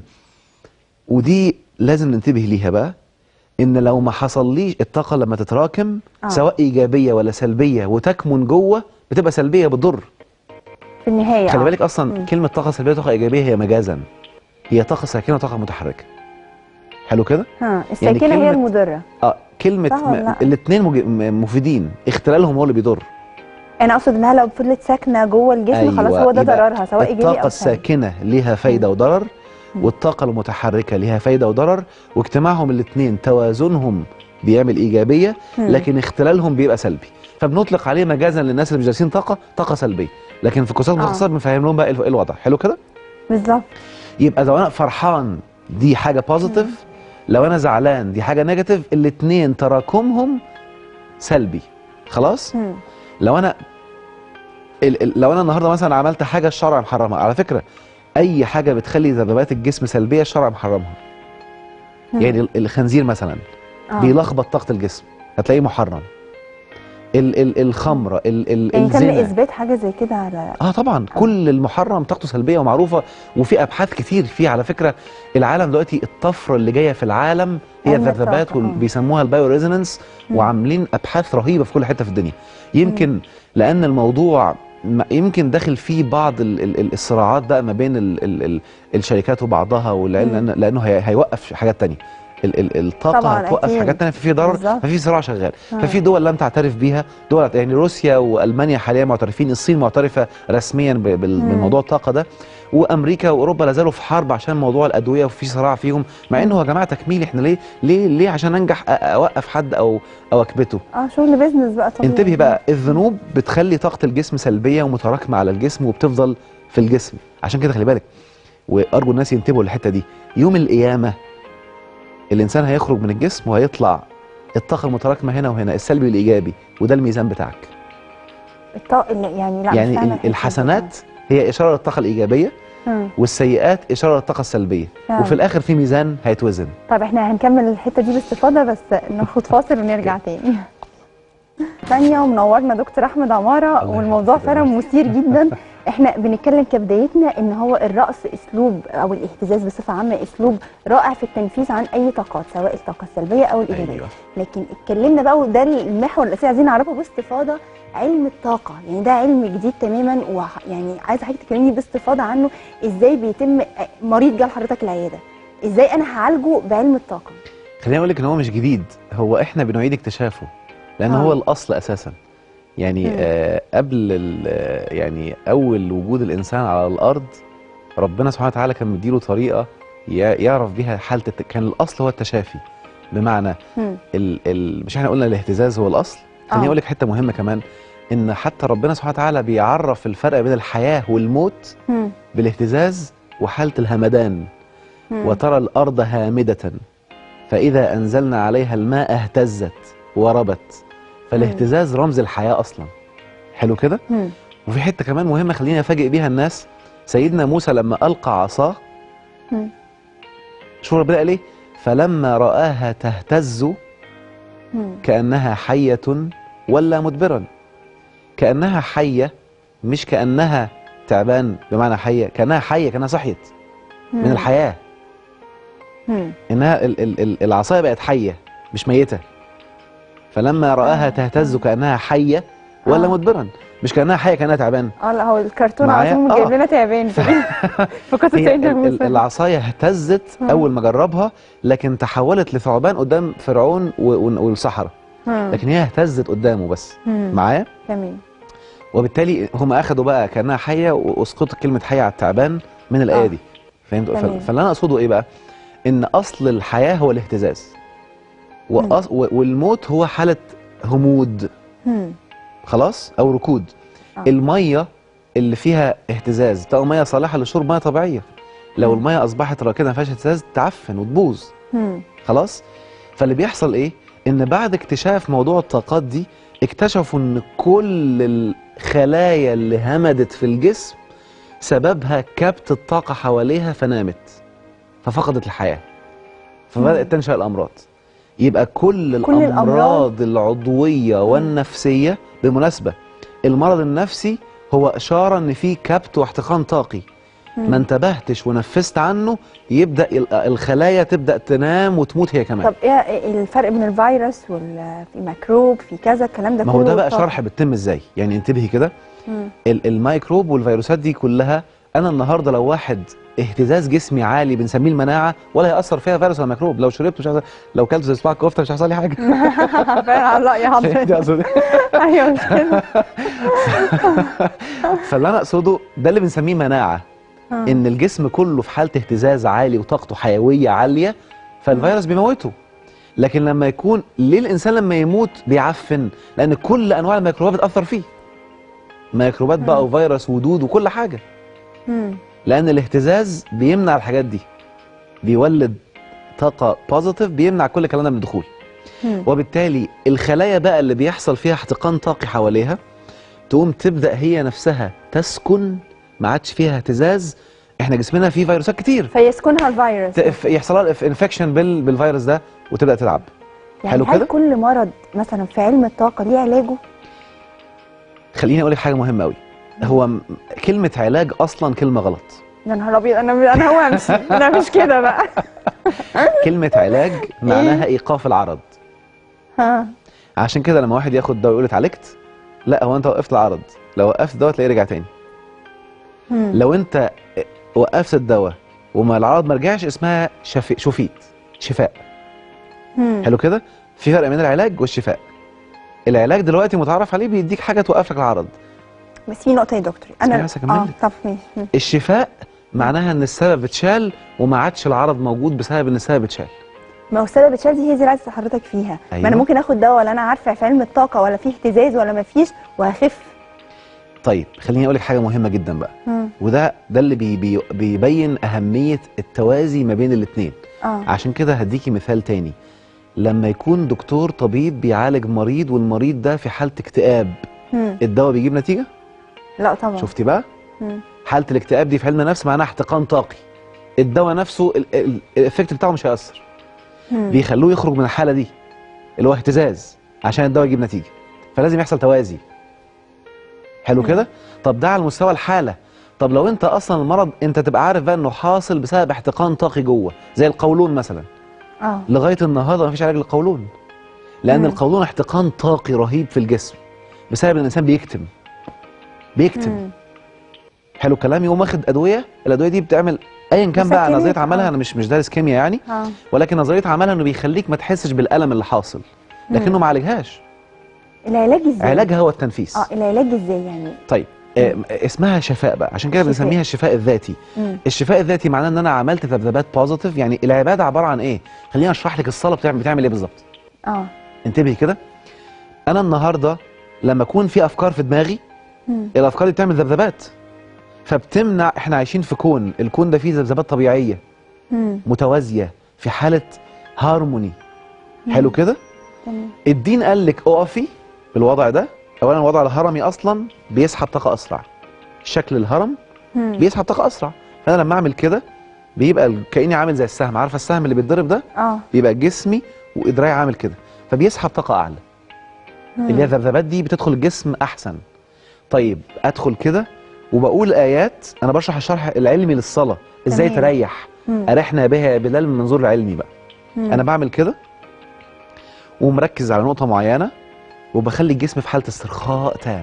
ودي لازم ننتبه ليها بقى ان لو ما حصليش الطاقه لما تتراكم آه. سواء ايجابيه ولا سلبيه وتكمن جوه بتبقى سلبيه بتضر في النهايه خلي آه. بالك اصلا مم. كلمه طاقه سلبيه وطاقه ايجابيه هي مجازا هي طاقه ساكنه وطاقه متحركه حلو كده ها الساكنه هي كلمة- المضره اه كلمه صح ولا لأ؟ الاثنين مفيدين اختلالهم هو اللي بيضر انا اقصد انها لو فضلت ساكنه جوه الجسم خلاص هو ده يبقى ضررها سواء ايجابي الطاقه او سلبي الساكنه ليها فايده وضرر مم. والطاقه المتحركه ليها فايده وضرر واجتماعهم الاثنين توازنهم بيعمل ايجابيه مم. لكن اختلالهم بيبقى سلبي فبنطلق عليه مجازا للناس اللي مش دارسين طاقه طاقه سلبيه لكن في كورسات آه. متخصصه بنفهم لهم بقى إيه الوضع حلو كده بالظبط يبقى لو انا فرحان دي حاجه بوزيتيف لو انا زعلان دي حاجه نيجاتيف الاثنين تراكمهم سلبي خلاص مم. لو انا ال ال لو انا النهارده مثلا عملت حاجه الشرع محرمها على فكره اي حاجه بتخلي ذبذبات الجسم سلبيه الشرع محرمها مم. يعني ال- الخنزير مثلا آه. بيلخبط طاقه الجسم هتلاقيه محرم ال ال الخمره ال ال يعني تم الزنا اثبات حاجه زي كده على اه طبعا كل المحرم طاقته سلبيه ومعروفه وفي ابحاث كتير فيه على فكره العالم دلوقتي الطفره اللي جايه في العالم هي علم الذبذبات الطاقة، آه. بيسموها البايو ريزونانس مم. وعاملين ابحاث رهيبه في كل حته في الدنيا يمكن لان الموضوع م- يمكن داخل فيه بعض ال- ال- ال- الصراعات بقى ما بين ال ال ال الشركات وبعضها والعلم مم. لأن- لانه هي- هيوقف حاجات تانية ال ال الطاقه طبعاً، هتوقف أكيد. حاجات تانية ففي ضرر بالظبط. ففي صراع شغال آه. ففي دول لم تعترف بيها دول يعني روسيا والمانيا حاليا معترفين الصين معترفه رسميا ب- بال- مم. بموضوع الطاقه ده وامريكا واوروبا لا زالوا في حرب عشان موضوع الادويه وفي صراع فيهم مع انه يا جماعه تكميل احنا ليه ليه ليه عشان انجح أ- اوقف حد او او اكبته اه شغل بيزنس بقى طبيعي انتبهي بقى الذنوب بتخلي طاقه الجسم سلبيه ومتراكمه على الجسم وبتفضل في الجسم عشان كده خلي بالك وارجو الناس ينتبهوا للحته دي يوم القيامه الانسان هيخرج من الجسم وهيطلع الطاقه المتراكمه هنا وهنا السلبي والايجابي وده الميزان بتاعك الط... يعني لا مش يعني فاهمة ال- الحتة دي. الحسنات هي اشاره للطاقه الايجابيه مم. والسيئات اشاره للطاقه السلبيه فعلا. وفي الاخر في ميزان هيتوزن طيب احنا هنكمل الحته دي باستفاضه بس ناخد فاصل ونرجع تاني ثانية ومنورنا دكتور احمد عماره الله والموضوع يخليك. فعلا مثير جدا احنا بنتكلم كبدايتنا ان هو الرقص اسلوب او الاهتزاز بصفه عامه اسلوب رائع في التنفيذ عن اي طاقات سواء الطاقه السلبيه او الايجابيه أيوة. لكن اتكلمنا بقى وده المحور الاساسي عايزين نعرفه باستفاضه علم الطاقه يعني ده علم جديد تماما ويعني عايزه حضرتك تكلمني باستفاضه عنه ازاي بيتم مريض جال حضرتك العياده ازاي انا هعالجه بعلم الطاقه خليني اقول لك ان هو مش جديد هو احنا بنعيد اكتشافه لان آه. هو الاصل اساسا يعني مم. آه قبل ال- آه، يعني اول وجود الانسان على الارض ربنا سبحانه وتعالى كان مديله طريقه ي- يعرف بيها حاله الت... كان الاصل هو التشافي بمعنى مم. ال... ال... مش احنا قلنا الاهتزاز هو الاصل خليني آه. اقول لك حته مهمه كمان ان حتى ربنا سبحانه وتعالى بيعرف الفرق بين الحياه والموت مم. بالاهتزاز وحاله الهمدان مم. وترى الأرض هامدة فإذا أنزلنا عليها الماء اهتزت وربت فالاهتزاز رمز الحياة أصلا حلو كده مم. وفي حتة كمان مهمة خليني أفاجئ بيها الناس سيدنا موسى لما ألقى عصاه مم. شوف ربنا قال إيه فلما رآها تهتز مم. كأنها حية ولا مدبرا كأنها حية مش كأنها تعبان بمعنى حية كأنها حية كأنها صحيت من مم. الحياة مم. انها ال- ال- ال- العصايه بقت حيه مش ميته فلما راها آه. تهتز كانها حيه ولا آه. مدبرا مش كانها حيه كانها تعبان اه لا هو الكرتون معايا؟ عظيم آه. جايب لنا تعبان في في قصه هي سيدنا ال- ال- موسى العصايه اهتزت آه. اول ما جربها لكن تحولت لثعبان قدام فرعون و- و- والسحره مم. لكن هي اهتزت قدامه بس مم. معايا تمام وبالتالي هم اخدوا بقى كانها حيه واسقطوا كلمه حيه على التعبان من الايه آه. دي فهمت تمام. فال- فاللي انا اقصده ايه بقى ان اصل الحياه هو الاهتزاز وأص... و- والموت هو حاله همود مم. خلاص او ركود آه. الميه اللي فيها اهتزاز تبقى ميه صالحه للشرب ميه طبيعيه لو مم. الميه اصبحت راكده ما فيهاش اهتزاز تعفن وتبوظ مم. خلاص فاللي بيحصل ايه ان بعد اكتشاف موضوع الطاقات دي اكتشفوا ان كل الخلايا اللي همدت في الجسم سببها كبت الطاقه حواليها فنامت ففقدت الحياه مم. فبدات تنشا الامراض يبقى كل, كل الأمراض. الامراض العضويه والنفسيه بالمناسبه المرض النفسي هو اشاره ان في كبت واحتقان طاقي مم. ما انتبهتش ونفست عنه يبدا ال- الخلايا تبدا تنام وتموت هي كمان طب ايه الفرق بين الفيروس وال في ميكروب في كذا الكلام ده ما هو كله ده بقى طاقة. شرح بتتم ازاي يعني انتبهي كده مم. ال- الميكروب والفيروسات دي كلها انا النهارده لو واحد اهتزاز جسمي عالي بنسميه المناعه ولا هياثر فيها فيروس ولا ميكروب لو شربت مش هيحصل لو كلت زي صباع كفته مش هيحصل لي حاجه فعلا على رأي دي حضرتك أقصد. ايوه مش كده فاللي انا اقصده ده اللي بنسميه مناعه آه. ان الجسم كله في حاله اهتزاز عالي وطاقته حيويه عاليه فالفيروس بيموته لكن لما يكون ليه الانسان لما يموت بيعفن لان كل انواع الميكروبات بتاثر فيه ميكروبات بقى مم. وفيروس ودود وكل حاجه مم. لان الاهتزاز بيمنع الحاجات دي بيولد طاقه بوزيتيف بيمنع كل الكلام ده من الدخول مم. وبالتالي الخلايا بقى اللي بيحصل فيها احتقان طاقي حواليها تقوم تبدا هي نفسها تسكن ما عادش فيها اهتزاز احنا جسمنا فيه فيروسات كتير فيسكنها الفيروس تقف- يحصل لها انفكشن بال بالفيروس ده وتبدا تلعب يعني حلو هل كده؟ كل مرض مثلا في علم الطاقه ليه علاجه؟ خليني اقول لك حاجه مهمه قوي هو م- كلمه علاج اصلا كلمه غلط يا نهار ابيض انا انا هو امشي انا مش كده بقى كلمه علاج معناها ايقاف العرض ها عشان كده لما واحد ياخد دواء يقول اتعالجت لا هو انت وقفت العرض لو وقفت الدواء تلاقيه رجع تاني مم. لو انت وقفت الدواء وما العرض ما رجعش اسمها شفي شفيت شفاء مم. حلو كده في فرق بين العلاج والشفاء العلاج دلوقتي متعرف عليه بيديك حاجه توقف لك العرض بس في نقطه يا دكتور اسمعي بس أكمل اه لك. طب ماشي مم. الشفاء معناها ان السبب اتشال وما عادش العرض موجود بسبب ان السبب اتشال ما هو السبب اتشال دي هي دي اللي عايز حضرتك فيها ما انا أيوة. ممكن اخد دواء ولا انا عارفه في علم الطاقه ولا في اهتزاز ولا ما فيش وهخف طيب خليني اقول لك حاجه مهمه جدا بقى مم. وده ده اللي بي بي بيبين اهميه التوازي ما بين الاثنين اه عشان كده هديكي مثال تاني لما يكون دكتور طبيب بيعالج مريض والمريض ده في حاله اكتئاب مم. الدواء بيجيب نتيجه لا طبعا شفتي بقى مم. حاله الاكتئاب دي في علم النفس معناها احتقان طاقي الدواء نفسه ال- ال- الايفكت بتاعه مش هيأثر مم. بيخلوه يخرج من الحاله دي اللي هو اهتزاز عشان الدواء يجيب نتيجه فلازم يحصل توازي حلو مم. كده طب ده على مستوى الحاله طب لو انت اصلا المرض انت تبقى عارف بقى انه حاصل بسبب احتقان طاقي جوه زي القولون مثلا اه لغايه النهارده مفيش علاج للقولون لان مم. القولون احتقان طاقي رهيب في الجسم بسبب ان الانسان بيكتم بيكتم مم. حلو الكلام يقوم واخد ادويه الادويه دي بتعمل ايا كان بقى مسكنات، نظريه عملها آه. انا مش مش دارس كيمياء يعني اه ولكن نظريه عملها انه بيخليك ما تحسش بالالم اللي حاصل لكنه مم. ما عالجهاش العلاج ازاي؟ علاجها هو التنفيس اه العلاج ازاي يعني؟ طيب آه اسمها شفاء بقى عشان كده شفاء. بنسميها الشفاء الذاتي مم. الشفاء الذاتي معناه ان انا عملت ذبذبات بوزيتيف يعني العباده عباره عن ايه خليني اشرح لك الصلاه بتعمل بتعمل ايه بالظبط اه انتبهي كده انا النهارده لما اكون في افكار في دماغي مم. الافكار دي بتعمل ذبذبات فبتمنع احنا عايشين في كون الكون ده فيه ذبذبات طبيعيه مم. متوازيه في حاله هارموني حلو مم. كده تمام الدين قال لك اقفي في الوضع ده اولا الوضع الهرمي اصلا بيسحب طاقه اسرع شكل الهرم مم. بيسحب طاقه اسرع فانا لما اعمل كده بيبقى ال- كاني عامل زي السهم عارفه السهم اللي بيتضرب ده اه بيبقى جسمي ودراعي عامل كده فبيسحب طاقه اعلى مم. اللي هي الذبذبات دي بتدخل الجسم احسن طيب ادخل كده وبقول ايات انا بشرح الشرح العلمي للصلاه ازاي تمام. تريح مم. ارحنا بها يا بلال من المنظور العلمي بقى مم. انا بعمل كده ومركز على نقطه معينه وبخلي الجسم في حاله استرخاء تام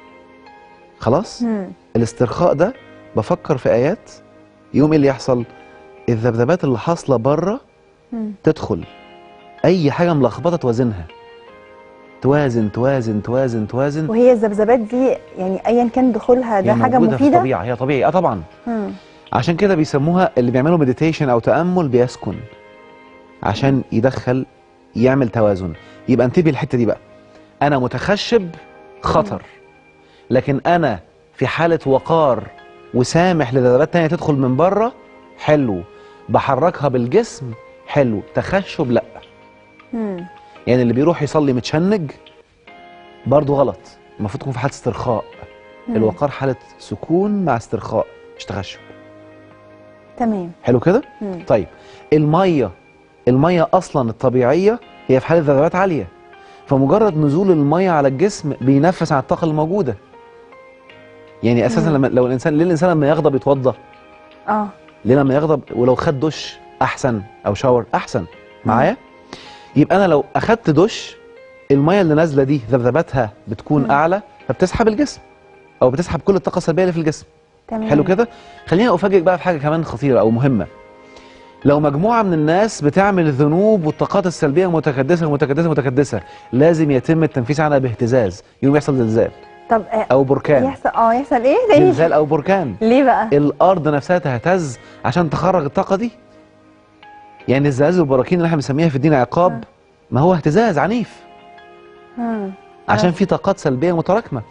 خلاص مم. الاسترخاء ده بفكر في ايات يوم ايه اللي يحصل الذبذبات اللي حاصله بره مم. تدخل اي حاجه ملخبطه توازنها توازن توازن توازن توازن وهي الذبذبات دي يعني ايا كان دخولها ده هي حاجه موجودة في مفيده الطبيعه هي طبيعي اه طبعا مم. عشان كده بيسموها اللي بيعملوا مديتيشن او تامل بيسكن عشان يدخل يعمل توازن يبقى انتبه الحته دي بقى انا متخشب خطر لكن انا في حاله وقار وسامح لذبذبات تانية تدخل من بره حلو بحركها بالجسم حلو تخشب لا مم. يعني اللي بيروح يصلي متشنج برضه غلط المفروض تكون في حاله استرخاء مم. الوقار حاله سكون مع استرخاء مش تخشب تمام حلو كده مم. طيب الميه الميه اصلا الطبيعيه هي في حاله ذبذبات عاليه فمجرد نزول الميه على الجسم بينفس عن الطاقه الموجوده يعني اساسا مم. لما لو الانسان ليه الانسان لما يغضب يتوضا اه ليه لما يغضب ولو خد دش احسن او شاور احسن معايا يبقى انا لو اخدت دش الميه اللي نازله دي ذبذباتها بتكون مم. اعلى فبتسحب الجسم او بتسحب كل الطاقه السلبيه اللي في الجسم تمام حلو كده خليني افاجئك بقى في حاجه كمان خطيره او مهمه لو مجموعه من الناس بتعمل ذنوب والطاقات السلبيه متكدسه متكدسه متكدسه لازم يتم التنفيذ عنها باهتزاز يوم يحصل زلزال طب آه او بركان يحصل اه يحصل ايه تاني زلزال او بركان ليه بقى الارض نفسها تهتز عشان تخرج الطاقه دي يعني الزلازل والبراكين اللي احنا بنسميها في الدين عقاب ما هو اهتزاز عنيف مم. عشان آه. في طاقات سلبيه متراكمه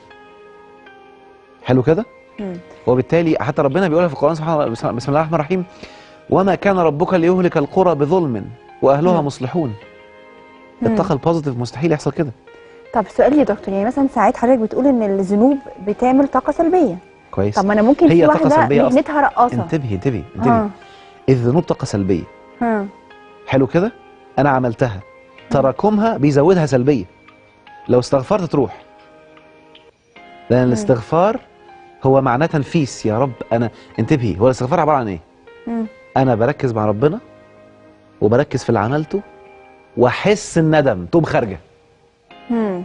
حلو كده مم. وبالتالي حتى ربنا بيقولها في القران سبحانه بسم بسم الله الرحمن الرحيم وما كان ربك ليهلك القرى بظلم واهلها مم. مصلحون مم. الطاقه البوزيتيف مستحيل يحصل كده طب سؤال يا دكتور يعني مثلا ساعات حضرتك بتقول ان الذنوب بتعمل طاقه سلبيه كويس طب ما انا ممكن هي في طاقة واحده سلبية أصلاً. مهنتها رقاصه انتبهي انتبهي انتبهي اه الذنوب طاقه سلبيه ها حلو كده انا عملتها تراكمها بيزودها سلبيه لو استغفرت تروح لان الاستغفار هو معناه تنفيس يا رب انا انتبهي هو الاستغفار عباره عن ايه مم. انا بركز مع ربنا وبركز في اللي عملته واحس الندم تقوم خارجه مم.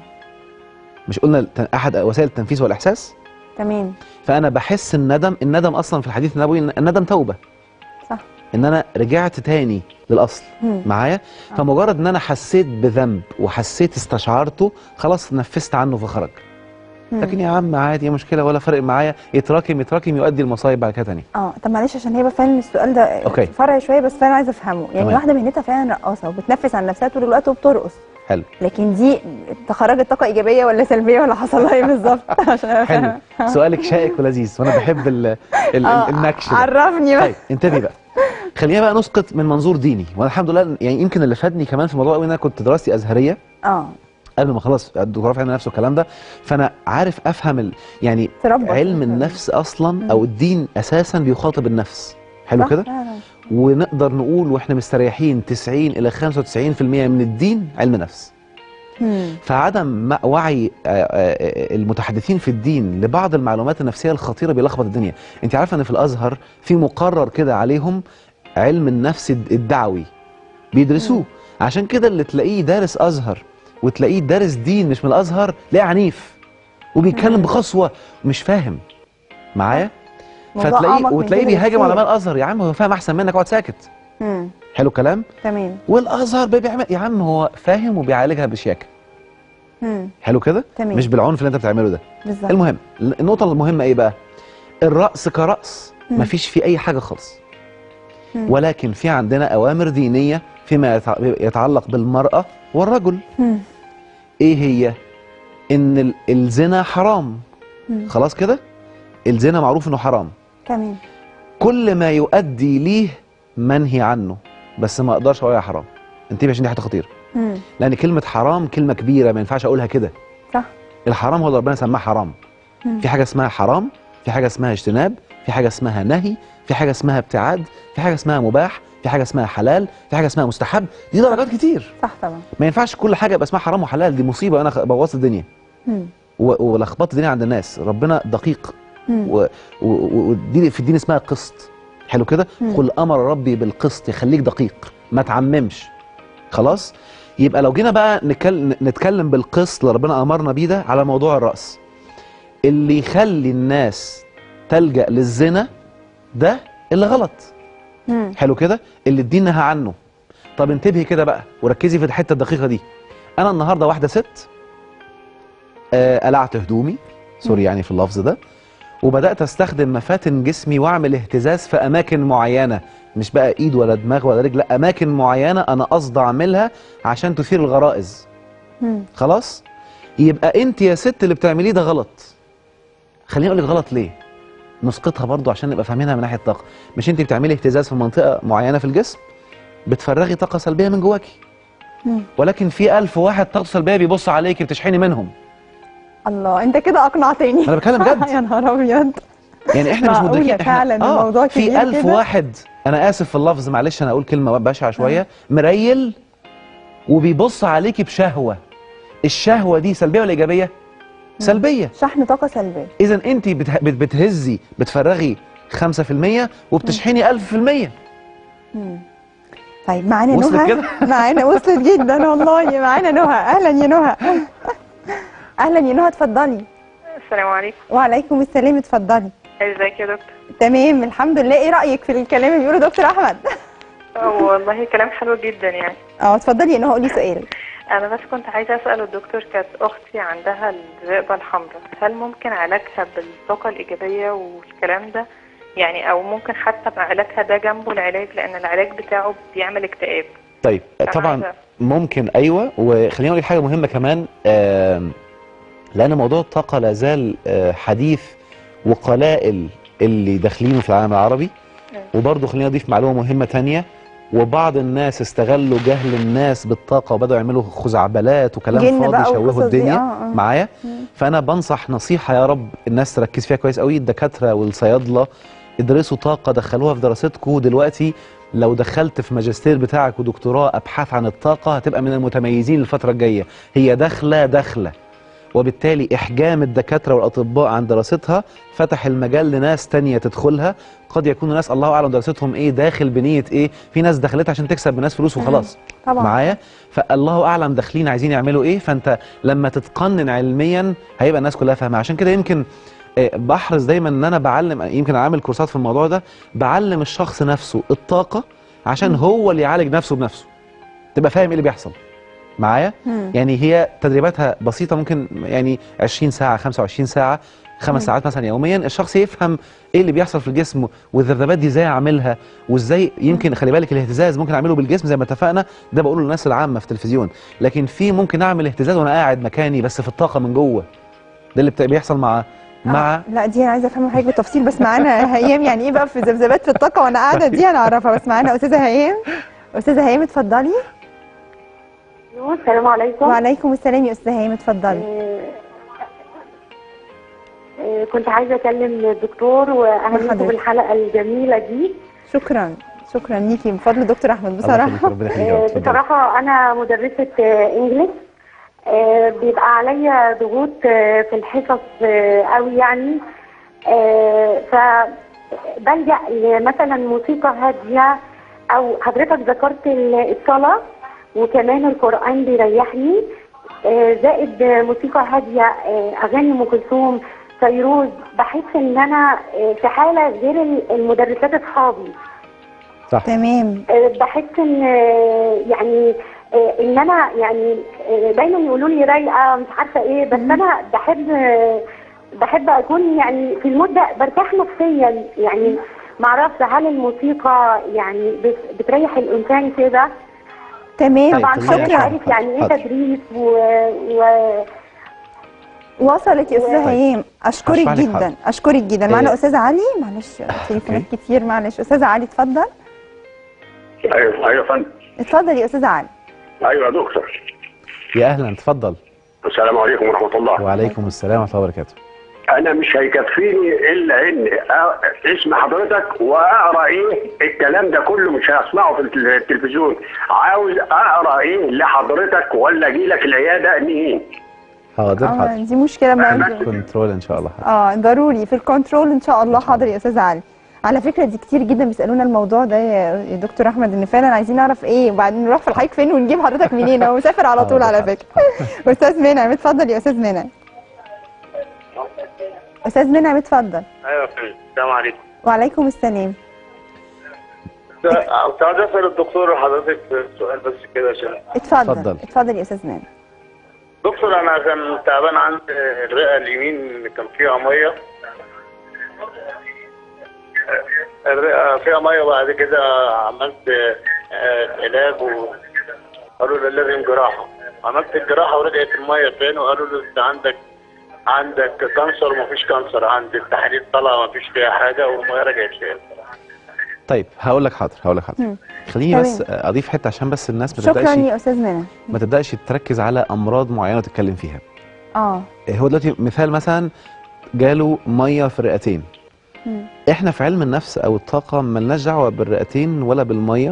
مش قلنا الت- احد وسائل التنفيذ هو الاحساس تمام فانا بحس الندم الندم اصلا في الحديث النبوي إن الندم توبه صح ان انا رجعت تاني للاصل مم. معايا آه. فمجرد ان انا حسيت بذنب وحسيت استشعرته خلاص نفست عنه فخرج مم. لكن يا عم عادي مشكله ولا فرق معايا يتراكم يتراكم يؤدي المصايب بعد كده تاني اه طب معلش عشان هي فعلا السؤال ده أوكي. فرعي شويه بس فعلا عايزه افهمه يعني تمام. واحده مهنتها فعلا رقاصه وبتنفس عن نفسها طول الوقت وبترقص حلو لكن دي خرجت طاقه ايجابيه ولا سلبيه ولا حصل لها ايه بالظبط عشان انا حلو فاهمة. سؤالك شائك ولذيذ وانا بحب ال ال آه، النكش ده عرفني بقى طيب انتبهي بقى خلينا بقى نسقط من منظور ديني وانا الحمد لله يعني يمكن اللي فادني كمان في الموضوع قوي ان انا كنت دراستي ازهريه اه قبل ما اخلص الدكتوراه في علم النفس والكلام ده فانا عارف افهم ال يعني تربط علم النفس اصلا مم. او الدين اساسا بيخاطب النفس حلو صح كده فعلاً. ونقدر نقول واحنا مستريحين 90 الى 95% من الدين علم نفس مم. فعدم م- وعي آه، آه، المتحدثين في الدين لبعض المعلومات النفسيه الخطيره بيلخبط الدنيا انت عارفه ان في الازهر في مقرر كده عليهم علم النفس الد- الدعوي بيدرسوه مم. عشان كده اللي تلاقيه دارس ازهر وتلاقيه دارس دين مش من الازهر تلاقيه عنيف وبيتكلم مم. بقسوه ومش فاهم معايا موضوع فتلاقيه أعمق من وتلاقيه كده بيهاجم بكتير. علماء الازهر يا عم هو فاهم احسن منك اقعد ساكت مم. حلو الكلام تمام والازهر بي- بيعمل يا عم هو فاهم وبيعالجها بشياكه مم. حلو كده تمام مش بالعنف اللي انت بتعمله ده بالظبط المهم النقطة المهمة ايه بقى؟ الرأس كرأس مم. مفيش فيه أي حاجة خالص مم. ولكن في عندنا أوامر دينية فيما يتع- يتعلق بالمرأة والرجل مم. ايه هي؟ إن ال- الزنا حرام مم. خلاص كده؟ الزنا معروف إنه حرام تمام كل ما يؤدي ليه منهي عنه بس ما أقدرش أقول عليها حرام انتبه عشان دي حتة خطيرة مم. لأن كلمة حرام كلمة كبيرة ما ينفعش أقولها كده صح الحرام هو اللي ربنا سماه حرام مم. في حاجه اسمها حرام في حاجه اسمها اجتناب في حاجه اسمها نهي في حاجه اسمها ابتعاد في حاجه اسمها مباح في حاجه اسمها حلال في حاجه اسمها مستحب دي درجات كتير صح طبعا ما ينفعش كل حاجه يبقى اسمها حرام وحلال دي مصيبه انا خ- بوظت الدنيا مم. و- ولخبطت الدنيا عند الناس ربنا دقيق مم. و- و- و- ودي في الدين اسمها قسط حلو كده مم. قل امر ربي بالقسط يخليك دقيق ما تعممش خلاص يبقى لو جينا بقى نتكلم, نتكلم بالقسط اللي ربنا امرنا بيه ده على موضوع الراس اللي يخلي الناس تلجا للزنا ده اللي غلط مم. حلو كده اللي الدين نهى عنه طب انتبهي كده بقى وركزي في الحته الدقيقه دي انا النهارده واحده ست آه قلعت هدومي سوري مم. يعني في اللفظ ده وبدات استخدم مفاتن جسمي واعمل اهتزاز في اماكن معينه مش بقى ايد ولا دماغ ولا رجل لا اماكن معينه انا قصد اعملها عشان تثير الغرائز مم. خلاص يبقى انت يا ست اللي بتعمليه ده غلط خليني اقول لك غلط ليه نسقطها برضو عشان نبقى فاهمينها من ناحيه طاقه مش انت بتعملي اهتزاز في منطقه معينه في الجسم بتفرغي طاقه سلبيه من جواكي مم. ولكن في ألف واحد طاقته سلبيه بيبص عليكي بتشحني منهم الله انت كده اقنعتني انا بتكلم جد يا نهار ابيض يعني احنا مش معقولة مدركين فعلا الموضوع في كبير ألف كده؟ واحد انا اسف في اللفظ معلش انا اقول كلمه بشعه شويه مريل وبيبص عليكي بشهوه الشهوه دي سلبيه ولا ايجابيه سلبيه شحن طاقه سلبيه اذا انت بته- بت- بتهزي بتفرغي 5% وبتشحني 1000% مم. طيب معانا وصلت نهى كده؟ معانا وصلت جدا والله معانا نهى اهلا يا نهى اهلا يا نهى اتفضلي السلام عليكم وعليكم السلام اتفضلي ازيك يا دكتور تمام الحمد لله ايه رايك في الكلام اللي بيقوله دكتور احمد آه، والله كلام حلو جدا يعني اه اتفضلي يا نهى قولي سؤالك انا بس كنت عايزه اسال الدكتور كانت اختي عندها الذئبه الحمراء هل ممكن علاجها بالطاقه الايجابيه والكلام ده يعني او ممكن حتى مع علاجها ده جنبه العلاج لان العلاج بتاعه بيعمل اكتئاب طيب أنا طبعا عايزة- ممكن ايوه وخليني اقول لك حاجه مهمه كمان آم، لان موضوع الطاقه لا زال آه، حديث وقلائل اللي داخلينه في العالم العربي مم. وبرضه خليني اضيف معلومه مهمه تانية وبعض الناس استغلوا جهل الناس بالطاقه وبداوا يعملوا خزعبلات وكلام جن فاضي بقى يشوهوا والقصص دي، الدنيا آه، آه. معايا مم. فانا بنصح نصيحه يا رب الناس تركز فيها كويس قوي الدكاتره والصيادله ادرسوا طاقه دخلوها في دراستكم دلوقتي لو دخلت في ماجستير بتاعك ودكتوراه ابحاث عن الطاقه هتبقى من المتميزين الفتره الجايه هي داخله داخله وبالتالي احجام الدكاتره والاطباء عن دراستها فتح المجال لناس تانية تدخلها قد يكونوا ناس الله اعلم دراستهم ايه داخل بنيه ايه في ناس دخلتها عشان تكسب بناس فلوس وخلاص طبعا معايا فالله اعلم داخلين عايزين يعملوا ايه فانت لما تتقنن علميا هيبقى الناس كلها فاهمه عشان كده يمكن آه، بحرص دايما ان انا بعلم يمكن اعمل كورسات في الموضوع ده بعلم الشخص نفسه الطاقه عشان هو اللي يعالج نفسه بنفسه تبقى فاهم ايه اللي بيحصل معايا مم. يعني هي تدريباتها بسيطه ممكن يعني 20 ساعه 25 ساعه خمس ساعات مثلا يوميا الشخص يفهم ايه اللي بيحصل في الجسم والذبذبات دي ازاي اعملها وازاي يمكن خلي بالك الاهتزاز ممكن اعمله بالجسم زي ما اتفقنا ده بقوله للناس العامه في التلفزيون لكن في ممكن اعمل اهتزاز وانا قاعد مكاني بس في الطاقه من جوه ده اللي بت- بيحصل مع مع آه. لا دي انا عايزه افهمها حضرتك بالتفصيل بس معانا هيام يعني ايه بقى في ذبذبات في الطاقه وانا قاعده دي هنعرفها بس معانا استاذه هيام استاذه هيام اتفضلي السلام عليكم وعليكم السلام يا استاذه هيام اتفضلي آه، آه، كنت عايزه اكلم الدكتور واهنيكم حضرتك. بالحلقه الجميله دي شكرا شكرا ليكي من فضل دكتور احمد الله يخليك بصراحه ربنا يخليك يا آه، رب. اتفضل. بصراحه انا مدرسه آه، انجليش آه، بيبقى عليا ضغوط آه، في الحصص آه، قوي يعني آه، فبلجأ لمثلا موسيقى هاديه او حضرتك ذكرت ال- الصلاه وكمان القران بيريحني آه، زائد آه، موسيقى هاديه آه، اغاني ام كلثوم فيروز بحس ان انا آه، في حاله غير ال- المدرسات اصحابي صح تمام آه، بحس ان آه، يعني آه، ان انا يعني آه، دايما يقولوا لي رايقه مش عارفه ايه بس انا بحب آه، بحب اكون يعني في المده برتاح نفسيا يعني معرفش هل الموسيقى يعني بت- بتريح الانسان كده تمام طبعا طيب، حضرتك شكراً. عارف يعني ايه حاضر. تدريس و, و... وصلت يا استاذه طيب. هيام اشكرك هشرح لك جدا حاضر. اشكرك جدا معانا إيه. استاذ علي معلش تليفونات كتير معلش استاذ علي اتفضل ايوه ايوه يا فندم اتفضل يا استاذ علي ايوه يا دكتور يا اهلا اتفضل السلام عليكم ورحمه الله وعليكم السلام ورحمه الله وبركاته انا مش هيكفيني الا ان أ- اسم حضرتك واقرا ايه الكلام ده كله مش هسمعه في التل- التلفزيون عاوز اقرا ايه لحضرتك ولا اجي لك العياده منين حاضر اه حاضر دي مشكله ما كنترول ان شاء الله اه ضروري في الكنترول ان شاء الله حاضر يا استاذ علي على فكره دي كتير جدا بيسالونا الموضوع ده يا يا دكتور احمد ان فعلا عايزين نعرف ايه وبعدين نروح في الحيك فين ونجيب حضرتك منين هو مسافر على طول على حاضر، فكره استاذ منعم اتفضل يا استاذ منعم استاذ منعم اتفضل ايوه يا فندم السلام عليكم وعليكم السلام كنت عايز اسال الدكتور حضرتك سؤال بس كده عشان اتفضل اتفضل. اتفضل يا استاذ منعم دكتور انا كان تعبان عندي الرئه اليمين كان فيها ميه الرئه فيها ميه وبعد كده عملت آه، علاج وقالوا لي لازم جراحه عملت الجراحه ورجعت الميه تاني وقالوا لي انت عندك عندك كانسر ومفيش كانسر عندي التحاليل طالعه مفيش فيها حاجه والميه رجعت تاني طيب هقول لك حاضر هقول لك حاضر مم. خليني تمام. بس اضيف حته عشان بس الناس ما شكرا تبداش يا استاذ منعم ما تبداش تركز على امراض معينه وتتكلم فيها اه هو دلوقتي مثال مثلا جاله ميه في الرئتين مم. احنا في علم النفس او الطاقه ملناش دعوه بالرئتين ولا بالميه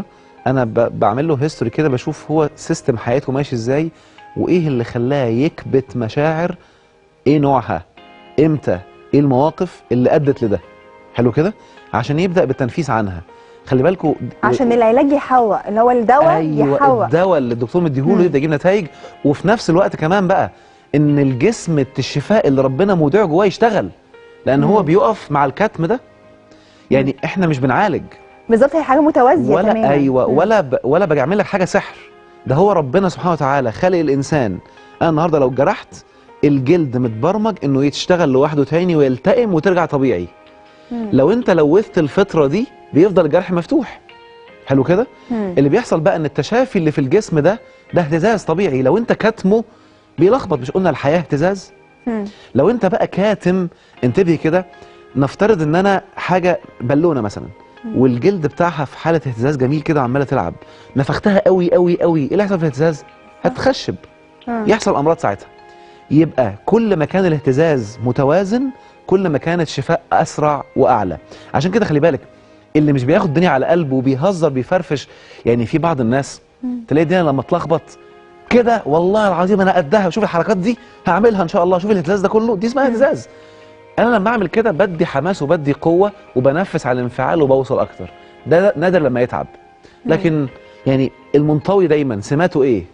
انا ب- بعمل له هيستوري كده بشوف هو سيستم حياته ماشي ازاي وايه اللي خلاه يكبت مشاعر ايه نوعها امتى ايه المواقف اللي ادت لده حلو كده عشان يبدا بالتنفيس عنها خلي بالكم عشان العلاج يحوق اللي هو الدواء ايوه يحوق الدواء اللي الدكتور مديهوله مم. يبدا يجيب نتائج وفي نفس الوقت كمان بقى ان الجسم الشفاء اللي ربنا مودعه جواه يشتغل لان هو مم. بيقف مع الكتم ده يعني احنا مش بنعالج بالظبط هي حاجه متوازيه ولا تماما ايوه مم. ولا ب... ولا بعمل لك حاجه سحر ده هو ربنا سبحانه وتعالى خالق الانسان انا النهارده لو جرحت الجلد متبرمج انه يشتغل لوحده تاني ويلتئم وترجع طبيعي مم. لو انت لوثت الفتره دي بيفضل الجرح مفتوح حلو كده مم. اللي بيحصل بقى ان التشافي اللي في الجسم ده ده اهتزاز طبيعي لو انت كاتمه بيلخبط مش قلنا الحياه اهتزاز مم. لو انت بقى كاتم انتبه كده نفترض ان انا حاجه بالونه مثلا والجلد بتاعها في حاله اهتزاز جميل كده وعماله تلعب نفختها قوي قوي قوي ايه اللي هيحصل في الاهتزاز هتخشب مم. يحصل امراض ساعتها يبقى كل ما كان الاهتزاز متوازن كل ما كان الشفاء اسرع واعلى عشان كده خلي بالك اللي مش بياخد الدنيا على قلبه وبيهزر بيفرفش يعني في بعض الناس تلاقي الدنيا لما تلخبط كده والله العظيم انا قدها شوف الحركات دي هعملها ان شاء الله شوف الاهتزاز ده كله دي اسمها اهتزاز انا لما اعمل كده بدي حماس وبدي قوه وبنفس على الانفعال وبوصل اكتر ده نادر لما يتعب لكن يعني المنطوي دايما سماته ايه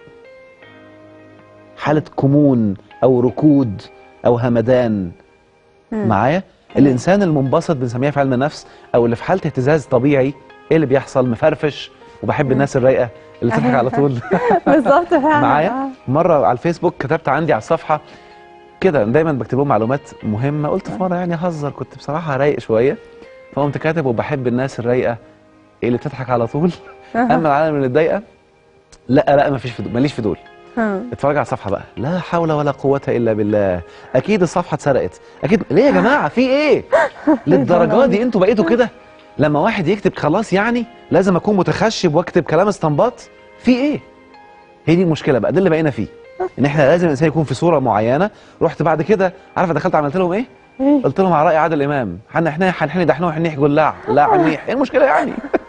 حاله كمون او ركود او همدان مم. معايا الانسان المنبسط بنسميها في علم النفس او اللي في حاله اهتزاز طبيعي ايه اللي بيحصل مفرفش وبحب الناس الرايقه اللي تضحك على طول بالظبط فعلا معايا آه. مره على الفيسبوك كتبت عندي على الصفحه كده دايما بكتب لهم معلومات مهمه قلت في مره يعني اهزر كنت بصراحه رايق شويه فقمت كاتب وبحب الناس الرايقه اللي بتضحك على طول اما العالم اللي متضايقه لا لا مفيش في دول ماليش في دول مم. اتفرج على الصفحه بقى لا حول ولا قوه الا بالله اكيد الصفحه اتسرقت اكيد ليه يا جماعه في ايه للدرجه دي انتوا بقيتوا كده لما واحد يكتب خلاص يعني لازم اكون متخشب واكتب كلام استنباط في ايه هي دي المشكله بقى ده اللي بقينا فيه ان احنا لازم الانسان يكون في صوره معينه رحت بعد كده عارفه دخلت عملت لهم ايه إيه؟ قلت لهم على راي عادل امام حنا احنا حنحني دحنوه حنيح جلاع لا عنيح ايه المشكله يعني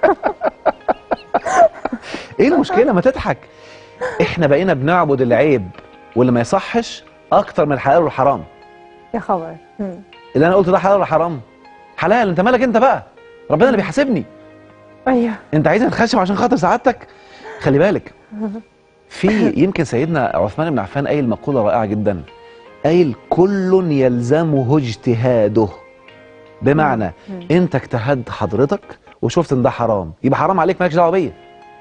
ايه المشكله ما تضحك احنا بقينا بنعبد العيب واللي ما يصحش اكتر من الحلال والحرام يا خبر مم. اللي انا قلته ده حلال ولا حرام حلال انت مالك انت بقى ربنا اللي بيحاسبني ايوه انت عايزني اتخشب عشان خاطر سعادتك خلي بالك في يمكن سيدنا عثمان بن عفان قايل مقوله رائعه جدا قايل كل يلزمه اجتهاده بمعنى انت اجتهدت حضرتك وشفت ان ده حرام يبقى حرام عليك مالكش دعوه بيا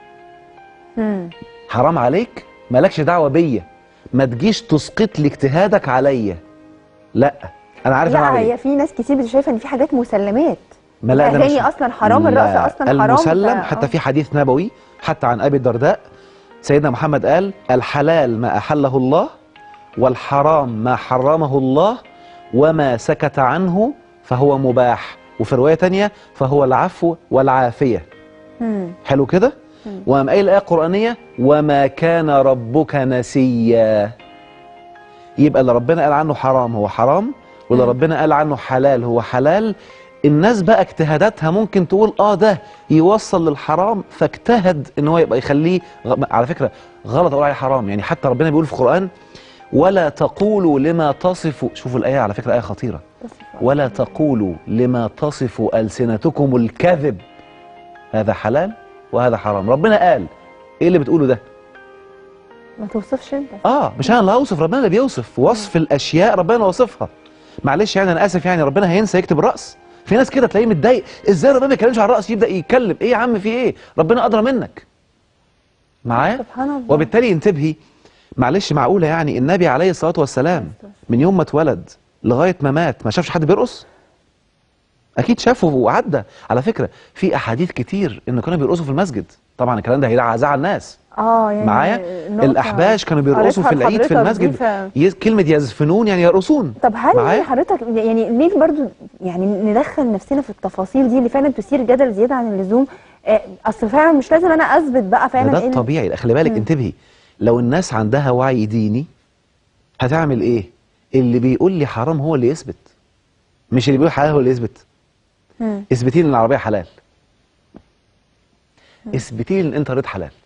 مم. حرام عليك مالكش دعوه بيا ما تجيش تسقط لي اجتهادك عليا لا انا عارف انا لا اعمل ايه هي في ناس كتير بتشايفه ان في حاجات مسلمات ما لا ده الاغاني مش- اصلا حرام لا، الرقص اصلا حرام المسلم ف- حتى آه. في حديث نبوي حتى عن ابي الدرداء سيدنا محمد قال الحلال ما احله الله والحرام ما حرمه الله وما سكت عنه فهو مباح وفي روايه تانية فهو العفو والعافيه مم. حلو كده وقام قايل الايه القرانيه وما كان ربك نسيا يبقى اللي ربنا قال عنه حرام هو حرام واللي مم. ربنا قال عنه حلال هو حلال الناس بقى اجتهاداتها ممكن تقول اه ده يوصل للحرام فاجتهد ان هو يبقى يخليه غ- على فكره غلط اقول عليه حرام يعني حتى ربنا بيقول في القران ولا تقولوا لما تصف شوفوا الايه على فكره ايه خطيره ولا تقولوا لما تصف السنتكم الكذب هذا حلال وهذا حرام ربنا قال ايه اللي بتقوله ده ما توصفش انت اه مش انا اللي هوصف ربنا اللي بيوصف وصف الاشياء ربنا اللي وصفها معلش يعني انا اسف يعني ربنا هينسى يكتب الراس في ناس كده تلاقيه متضايق ازاي ربنا ما يتكلمش على الراس يبدا يتكلم ايه يا عم في ايه ربنا ادرى منك معايا سبحان الله وبالتالي انتبهي معلش معقوله يعني النبي عليه الصلاه والسلام من يوم ما اتولد لغايه ما مات ما شافش حد بيرقص اكيد شافه وعدى على فكره في احاديث كتير انه كانوا بيرقصوا في المسجد طبعا الكلام ده هيزعل ناس اه يعني معايا النقطة الاحباش كانوا بيرقصوا في قريتها العيد في لحضرتك دي المسجد ف- يز- كلمه يزفنون يعني يرقصون طب هل معايا؟ حضرتك يعني ليه برضو يعني ندخل نفسنا في التفاصيل دي اللي فعلا تثير جدل زياده عن اللزوم آه، اصل فعلا مش لازم انا اثبت بقى فعلا ده, إيه ده ال- الطبيعي خلي بالك مم. انتبهي لو الناس عندها وعي ديني هتعمل ايه اللي بيقول لي حرام هو اللي يثبت مش اللي بيقول حلال هو اللي يثبت مم. اثبتي لي ان العربيه حلال اثبتي لي ان انت رضيت حلال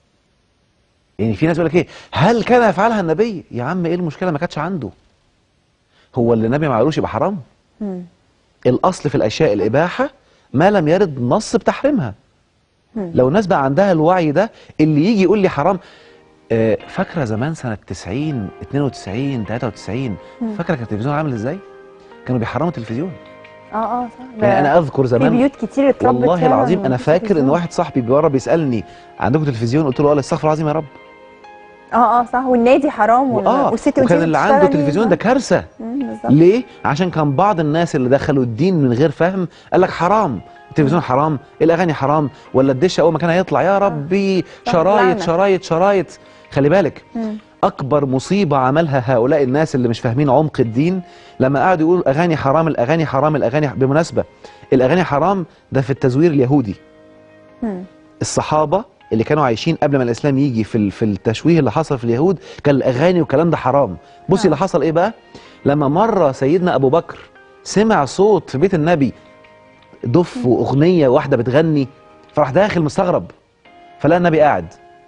يعني في ناس يقول لك ايه هل كان يفعلها النبي يا عم ايه المشكله ما كانتش عنده هو اللي النبي ما عملوش يبقى حرام مم. الاصل في الاشياء الاباحه ما لم يرد نص بتحريمها لو الناس بقى عندها الوعي ده اللي يجي يقول لي حرام آه، فاكره زمان سنه 90 92 93 فاكره كان التلفزيون عامل ازاي كانوا بيحرموا التلفزيون اه اه صح يعني انا اذكر في زمان بيوت كتير اتربت والله فعلاً العظيم انا مفيش فاكر ان تلفزيون. واحد صاحبي بره بيسالني عندكم تلفزيون قلت له اه استغفر الله العظيم يا رب اه اه صح والنادي حرام وال... اه والست وكان وانتي اللي عنده بتشتغلي. تلفزيون ده كارثه مم، بالظبط ليه؟ عشان كان بعض الناس اللي دخلوا الدين من غير فهم قال لك حرام التلفزيون حرام الاغاني حرام ولا الدش اول ما كان هيطلع يا ربي صح، شرايط لعنة. شرايط شرايط خلي بالك مم. اكبر مصيبه عملها هؤلاء الناس اللي مش فاهمين عمق الدين لما قعدوا يقولوا الاغاني حرام الاغاني حرام الاغاني بالمناسبه الاغاني حرام ده في التزوير اليهودي مم. الصحابه اللي كانوا عايشين قبل ما الاسلام يجي في ال- في التشويه اللي حصل في اليهود كان الاغاني والكلام ده حرام بصي آه. اللي حصل ايه بقى لما مره سيدنا ابو بكر سمع صوت في بيت النبي دف واغنيه واحده بتغني فراح داخل مستغرب فلقى النبي قاعد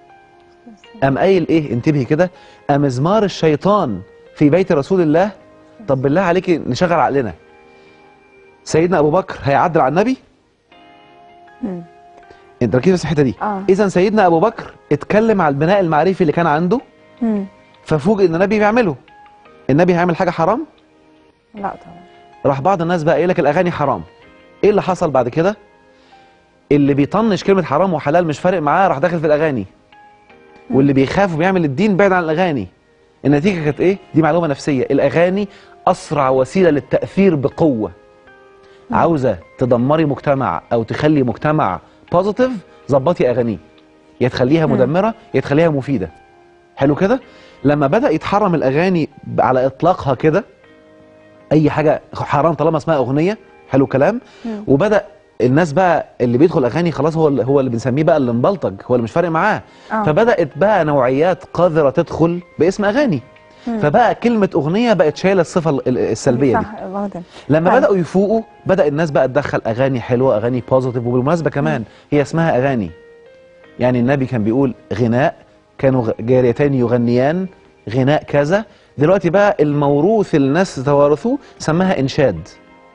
قام قايل ايه انتبهي كده امزمار الشيطان في بيت رسول الله طب بالله عليكي نشغل عقلنا سيدنا ابو بكر هيعدل على النبي مم. انت ركزي بس في الحته دي اه اذا سيدنا ابو بكر اتكلم على البناء المعرفي اللي كان عنده مم. ففوجئ ان النبي بيعمله النبي هيعمل حاجه حرام لا طبعا راح بعض الناس بقى قايل لك الاغاني حرام ايه اللي حصل بعد كده اللي بيطنش كلمه حرام وحلال مش فارق معاه راح داخل في الاغاني واللي بيخاف وبيعمل الدين بعيد عن الاغاني النتيجه كانت ايه دي معلومه نفسيه الاغاني اسرع وسيله للتاثير بقوه عاوزه تدمري مجتمع او تخلي مجتمع بوزيتيف ظبطي اغانيه يا تخليها مم. مدمره يا تخليها مفيده حلو كده لما بدا يتحرم الاغاني على اطلاقها كده اي حاجه حرام طالما اسمها اغنيه حلو الكلام مم. وبدا الناس بقى اللي بيدخل اغاني خلاص هو اللي هو اللي بنسميه بقى اللي مبلطج هو اللي مش فارق معاه اه فبدات بقى نوعيات قذره تدخل باسم اغاني مم. فبقى كلمه اغنيه بقت شايله الصفه ال- ال- السلبيه دي صح واخدة. لما طيب. بداوا يفوقوا بدا الناس بقى تدخل اغاني حلوه اغاني بوزيتيف وبالمناسبه كمان هي اسمها اغاني يعني النبي كان بيقول غناء كانوا غ- جاريتان يغنيان غناء كذا دلوقتي بقى الموروث اللي الناس توارثوه سماها انشاد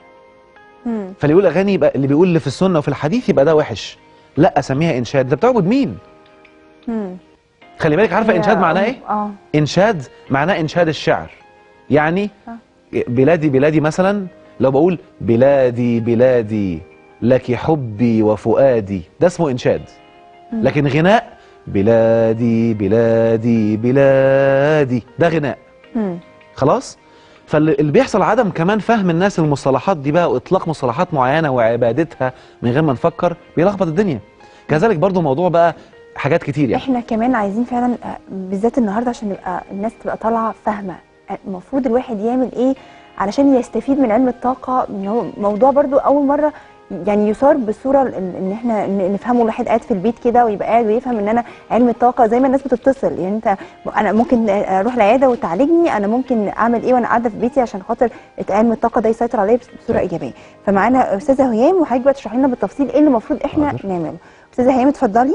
مم. فاللي يقول اغاني يبقى اللي بيقول اللي في السنه وفي الحديث يبقى ده وحش لا اسميها انشاد ده بتعبد مين مم. خلي بالك عارفه هي انشاد معناه أم- ايه اه انشاد معناه انشاد الشعر يعني آه. بلادي بلادي مثلا لو بقول بلادي بلادي لك حبي وفؤادي ده اسمه انشاد مم. لكن غناء بلادي بلادي بلادي ده غناء مم. خلاص فاللي بيحصل عدم كمان فهم الناس المصطلحات دي بقى واطلاق مصطلحات معينه وعبادتها من غير ما نفكر بيلخبط الدنيا كذلك برضو موضوع بقى حاجات كتير يعني احنا كمان عايزين فعلا آه، بالذات النهارده عشان نبقى الناس تبقى طالعه فاهمه آه، المفروض الواحد يعمل ايه علشان يستفيد من علم الطاقه ان هو موضوع برضو اول مره يعني يثار بصوره ال- ان احنا ن- نفهمه الواحد قاعد في البيت كده ويبقى قاعد ويفهم ان انا علم الطاقه زي ما الناس بتتصل يعني انت انا ممكن اروح العياده وتعالجني انا ممكن اعمل ايه وانا قاعده في بيتي عشان خاطر علم الطاقه ده يسيطر عليا بس- بصوره ايجابيه فمعانا استاذه هيام وحضرتك بقى تشرح لنا بالتفصيل ايه اللي المفروض احنا حاضر. نعمله استاذه هيام اتفضلي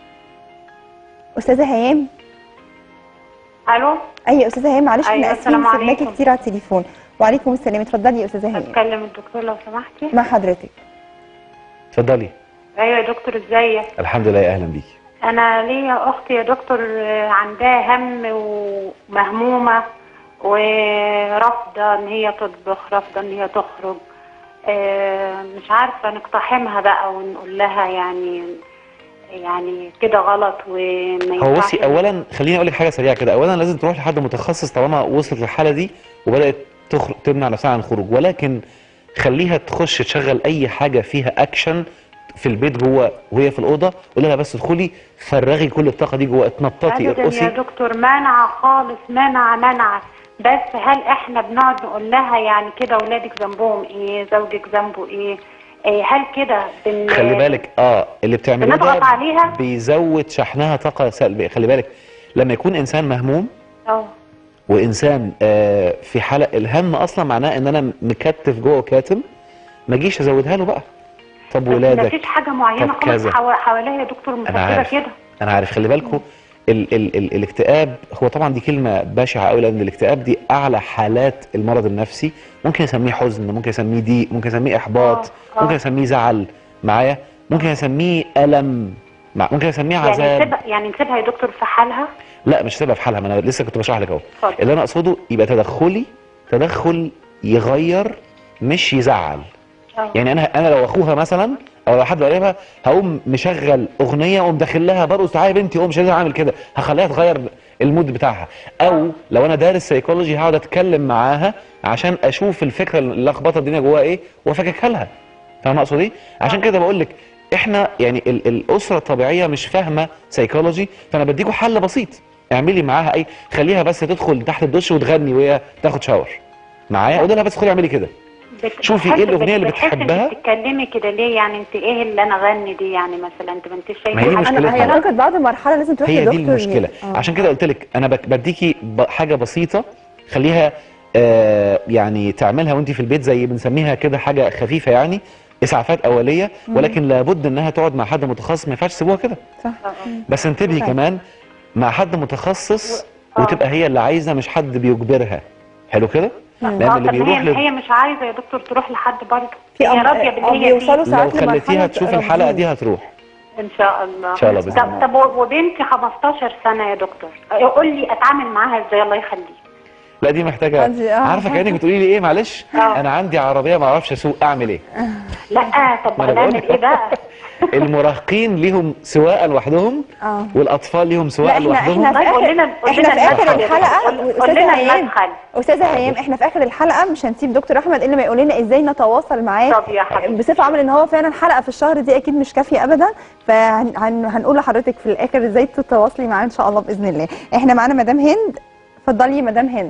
استاذه هيام الو ايوه يا استاذه هيام معلش أيوة، احنا اسفين السلام سيبناكي عليكم. كتير على التليفون وعليكم السلام اتفضلي يا استاذه هيام اتكلم الدكتور لو سمحتي مع حضرتك اتفضلي ايوه يا دكتور ازيك الحمد لله اهلا بيكي انا ليا اختي يا دكتور آه، عندها هم ومهمومه ورافضه ان هي تطبخ رافضه ان هي تخرج آه، مش عارفه نقتحمها بقى ونقول لها يعني يعني كده غلط وما هو ينفعش بصي اولا خليني اقول لك حاجه سريعه كده اولا لازم تروح لحد متخصص طالما وصلت للحاله دي وبدات تخرج تمنع نفسها عن الخروج ولكن خليها تخش تشغل اي حاجه فيها اكشن في البيت جوه وهي في الاوضه قول لها بس ادخلي فرغي كل الطاقه دي جوه اتنططي ابدا يا ارقصي دكتور منع خالص منع منع بس هل احنا بنقعد نقول لها يعني كده اولادك ذنبهم ايه زوجك ذنبه ايه إيه هل كده بن... خلي بالك اه اللي بتعملوه بنضغط ده عليها؟ بيزود شحنها طاقه سلبيه خلي بالك لما يكون انسان مهموم اه وانسان آه في حاله الهم اصلا معناه ان انا مكتف جوه كاتم ما اجيش ازودها له بقى طب بس ولادك مفيش حاجه معينه طب خالص كذا. حوا- حواليا يا دكتور مسببه عارف. كده انا عارف خلي بالكم ال ال ال الاكتئاب هو طبعا دي كلمه بشعه قوي لان الاكتئاب دي اعلى حالات المرض النفسي ممكن يسميه حزن ممكن يسميه ضيق ممكن يسميه احباط آه، آه. ممكن يسميه زعل معايا ممكن يسميه الم مع- ممكن يسميه يعني عذاب نسيبها يعني نسيبها يا دكتور في حالها لا مش سيبها في حالها ما انا لسه كنت بشرح لك اهو اتفضل. اللي انا اقصده يبقى تدخلي تدخل يغير مش يزعل آه. يعني انا انا لو اخوها مثلا او لو حد قريبها هقوم مشغل اغنيه واقوم داخل لها برقص تعالى يا بنتي قوم مش لازم اعمل كده هخليها تغير المود بتاعها او لو انا دارس سيكولوجي هقعد اتكلم معاها عشان اشوف الفكره اللي لخبطه الدنيا جواها ايه وافككها لها فاهم اقصد ايه عشان كده بقول لك احنا يعني ال الاسره الطبيعيه مش فاهمه سيكولوجي فانا بديكوا حل بسيط اعملي معاها اي خليها بس تدخل تحت الدش وتغني وهي تاخد شاور معايا قولي لها بس خدي اعملي كده بت- شوفي بتحس- إيه الأغنية اللي بتحس بتحبها؟ انت بتتكلمي كده ليه يعني انت ايه اللي انا اغني دي يعني مثلا انت ما انت شايفه ما هي دي حاجة- مشكلتها. انا هي ممكن بعد مرحله لازم تروح هي لدكتور دي المشكله آه. عشان كده قلت لك انا بك- بديكي ب- حاجه بسيطه خليها آه يعني تعملها وانت في البيت زي بنسميها كده حاجه خفيفه يعني اسعافات اوليه ولكن لابد انها تقعد مع حد متخصص ما ينفعش تسيبوها كده صح بس انتبهي صح. كمان مع حد متخصص آه. وتبقى هي اللي عايزه مش حد بيجبرها حلو كده لان اه اللي طب بيروح هي لل- هي مش عايزه يا دكتور تروح لحد برضه في هي أم- راضيه آه، باللي هي بيوصلوا فيه ساعات لو خليتيها لمرحلة تشوف رفض. الحلقه دي هتروح ان شاء الله إن شاء الله بإذن طب الله. طب و- وبنتي 15 سنه يا دكتور قول لي اتعامل معاها ازاي الله يخليك لا دي محتاجه عندي- آه. عارفه كانك بتقولي لي ايه معلش آه. انا عندي عربيه ما اعرفش اسوق اعمل ايه لا طب ما أنا هنعمل بقولك. ايه بقى المراهقين ليهم سواقه لوحدهم اه والاطفال ليهم لا سواقه احنا لوحدهم احنا في طيب قول اخر لنا قول احنا لنا في اخر المدخل يا الحلقه دكتور. قول استاذه لنا هيام المدخل استاذه هيام احنا في اخر الحلقه مش هنسيب دكتور احمد الا ما يقول لنا ازاي نتواصل معاه طب يا حبيبي. بصفه عامه ان هو فعلا حلقه في الشهر دي اكيد مش كافيه ابدا فهنقول لحضرتك في الاخر ازاي تتواصلي معاه ان شاء الله باذن الله احنا معانا مدام هند اتفضلي يا مدام هند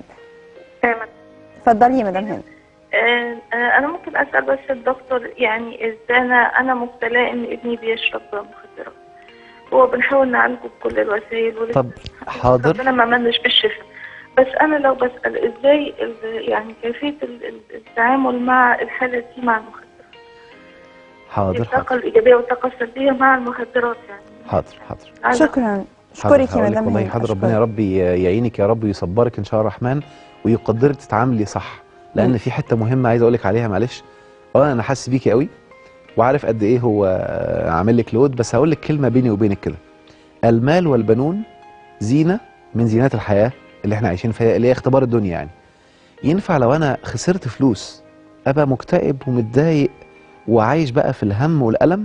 اتفضلي يا مدام هند آه، آه، انا ممكن اسال بس الدكتور يعني ازاي انا انا مبتلاه ان ابني بيشرب مخدرات هو بنحاول نعالجه بكل الوسائل ولسه طب حاضر ربنا ما منش بالشفاء بس انا لو بسال ازاي ال- يعني كيفيه ال- ال- التعامل مع الحاله دي مع المخدرات حاضر الطاقه حاضر الايجابيه والطاقه السلبيه مع المخدرات يعني حاضر حاضر عايزة- شكرا حاضر اشكرك يا هقول لك مدام والله هند حاضر ربنا يا أشكرك. رب ي- يعينك يا رب ويصبرك ان شاء الله الرحمن ويقدرك تتعاملي صح لان مم. في حته مهمه عايز اقول لك عليها معلش اولا انا حاسس بيكي قوي وعارف قد ايه هو آه، عامل لك لود بس هقول لك كلمه بيني وبينك كده المال والبنون زينه من زينات الحياه اللي احنا عايشين فيها اللي هي اختبار الدنيا يعني ينفع لو انا خسرت فلوس ابقى مكتئب ومتضايق وعايش بقى في الهم والالم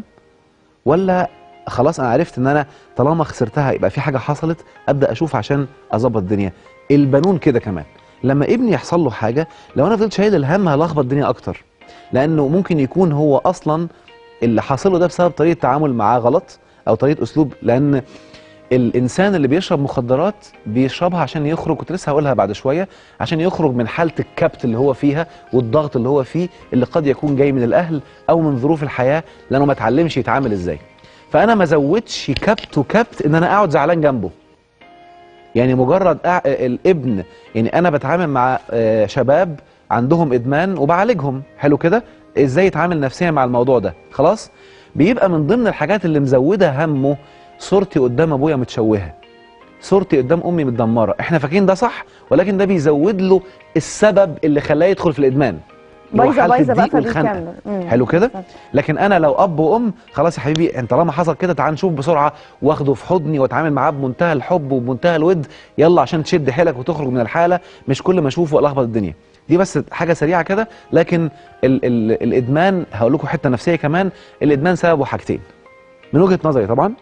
ولا خلاص انا عرفت ان انا طالما خسرتها يبقى في حاجه حصلت ابدا اشوف عشان اظبط الدنيا البنون كده كمان لما ابني يحصل له حاجه لو انا فضلت شايل الهم هلخبط الدنيا اكتر لانه ممكن يكون هو اصلا اللي حاصل له ده بسبب طريقه تعامل معاه غلط او طريقه اسلوب لان الانسان اللي بيشرب مخدرات بيشربها عشان يخرج كنت لسه هقولها بعد شويه عشان يخرج من حاله الكبت اللي هو فيها والضغط اللي هو فيه اللي قد يكون جاي من الاهل او من ظروف الحياه لانه ما اتعلمش يتعامل ازاي فانا ما زودش كبت وكبت ان انا اقعد زعلان جنبه يعني مجرد أع... الابن يعني انا بتعامل مع آه، شباب عندهم ادمان وبعالجهم حلو كده ازاي يتعامل نفسيا مع الموضوع ده خلاص بيبقى من ضمن الحاجات اللي مزوده همه صورتي قدام ابويا متشوهه صورتي قدام امي متدمره احنا فاكرين ده صح ولكن ده بيزود له السبب اللي خلاه يدخل في الادمان اللي هو بايظه حالة بايظه بقى الضيق والخنقة. فبيكمل مم. حلو كده بالظبط. لكن انا لو اب وام خلاص يا حبيبي انت طالما حصل كده تعال نشوف بسرعه واخده في حضني واتعامل معاه بمنتهى الحب وبمنتهى الود يلا عشان تشد حيلك وتخرج من الحاله مش كل ما اشوفه الخبط الدنيا دي بس حاجه سريعه كده لكن ال ال الادمان هقول لكم حته نفسيه كمان الادمان سببه حاجتين من وجهه نظري طبعا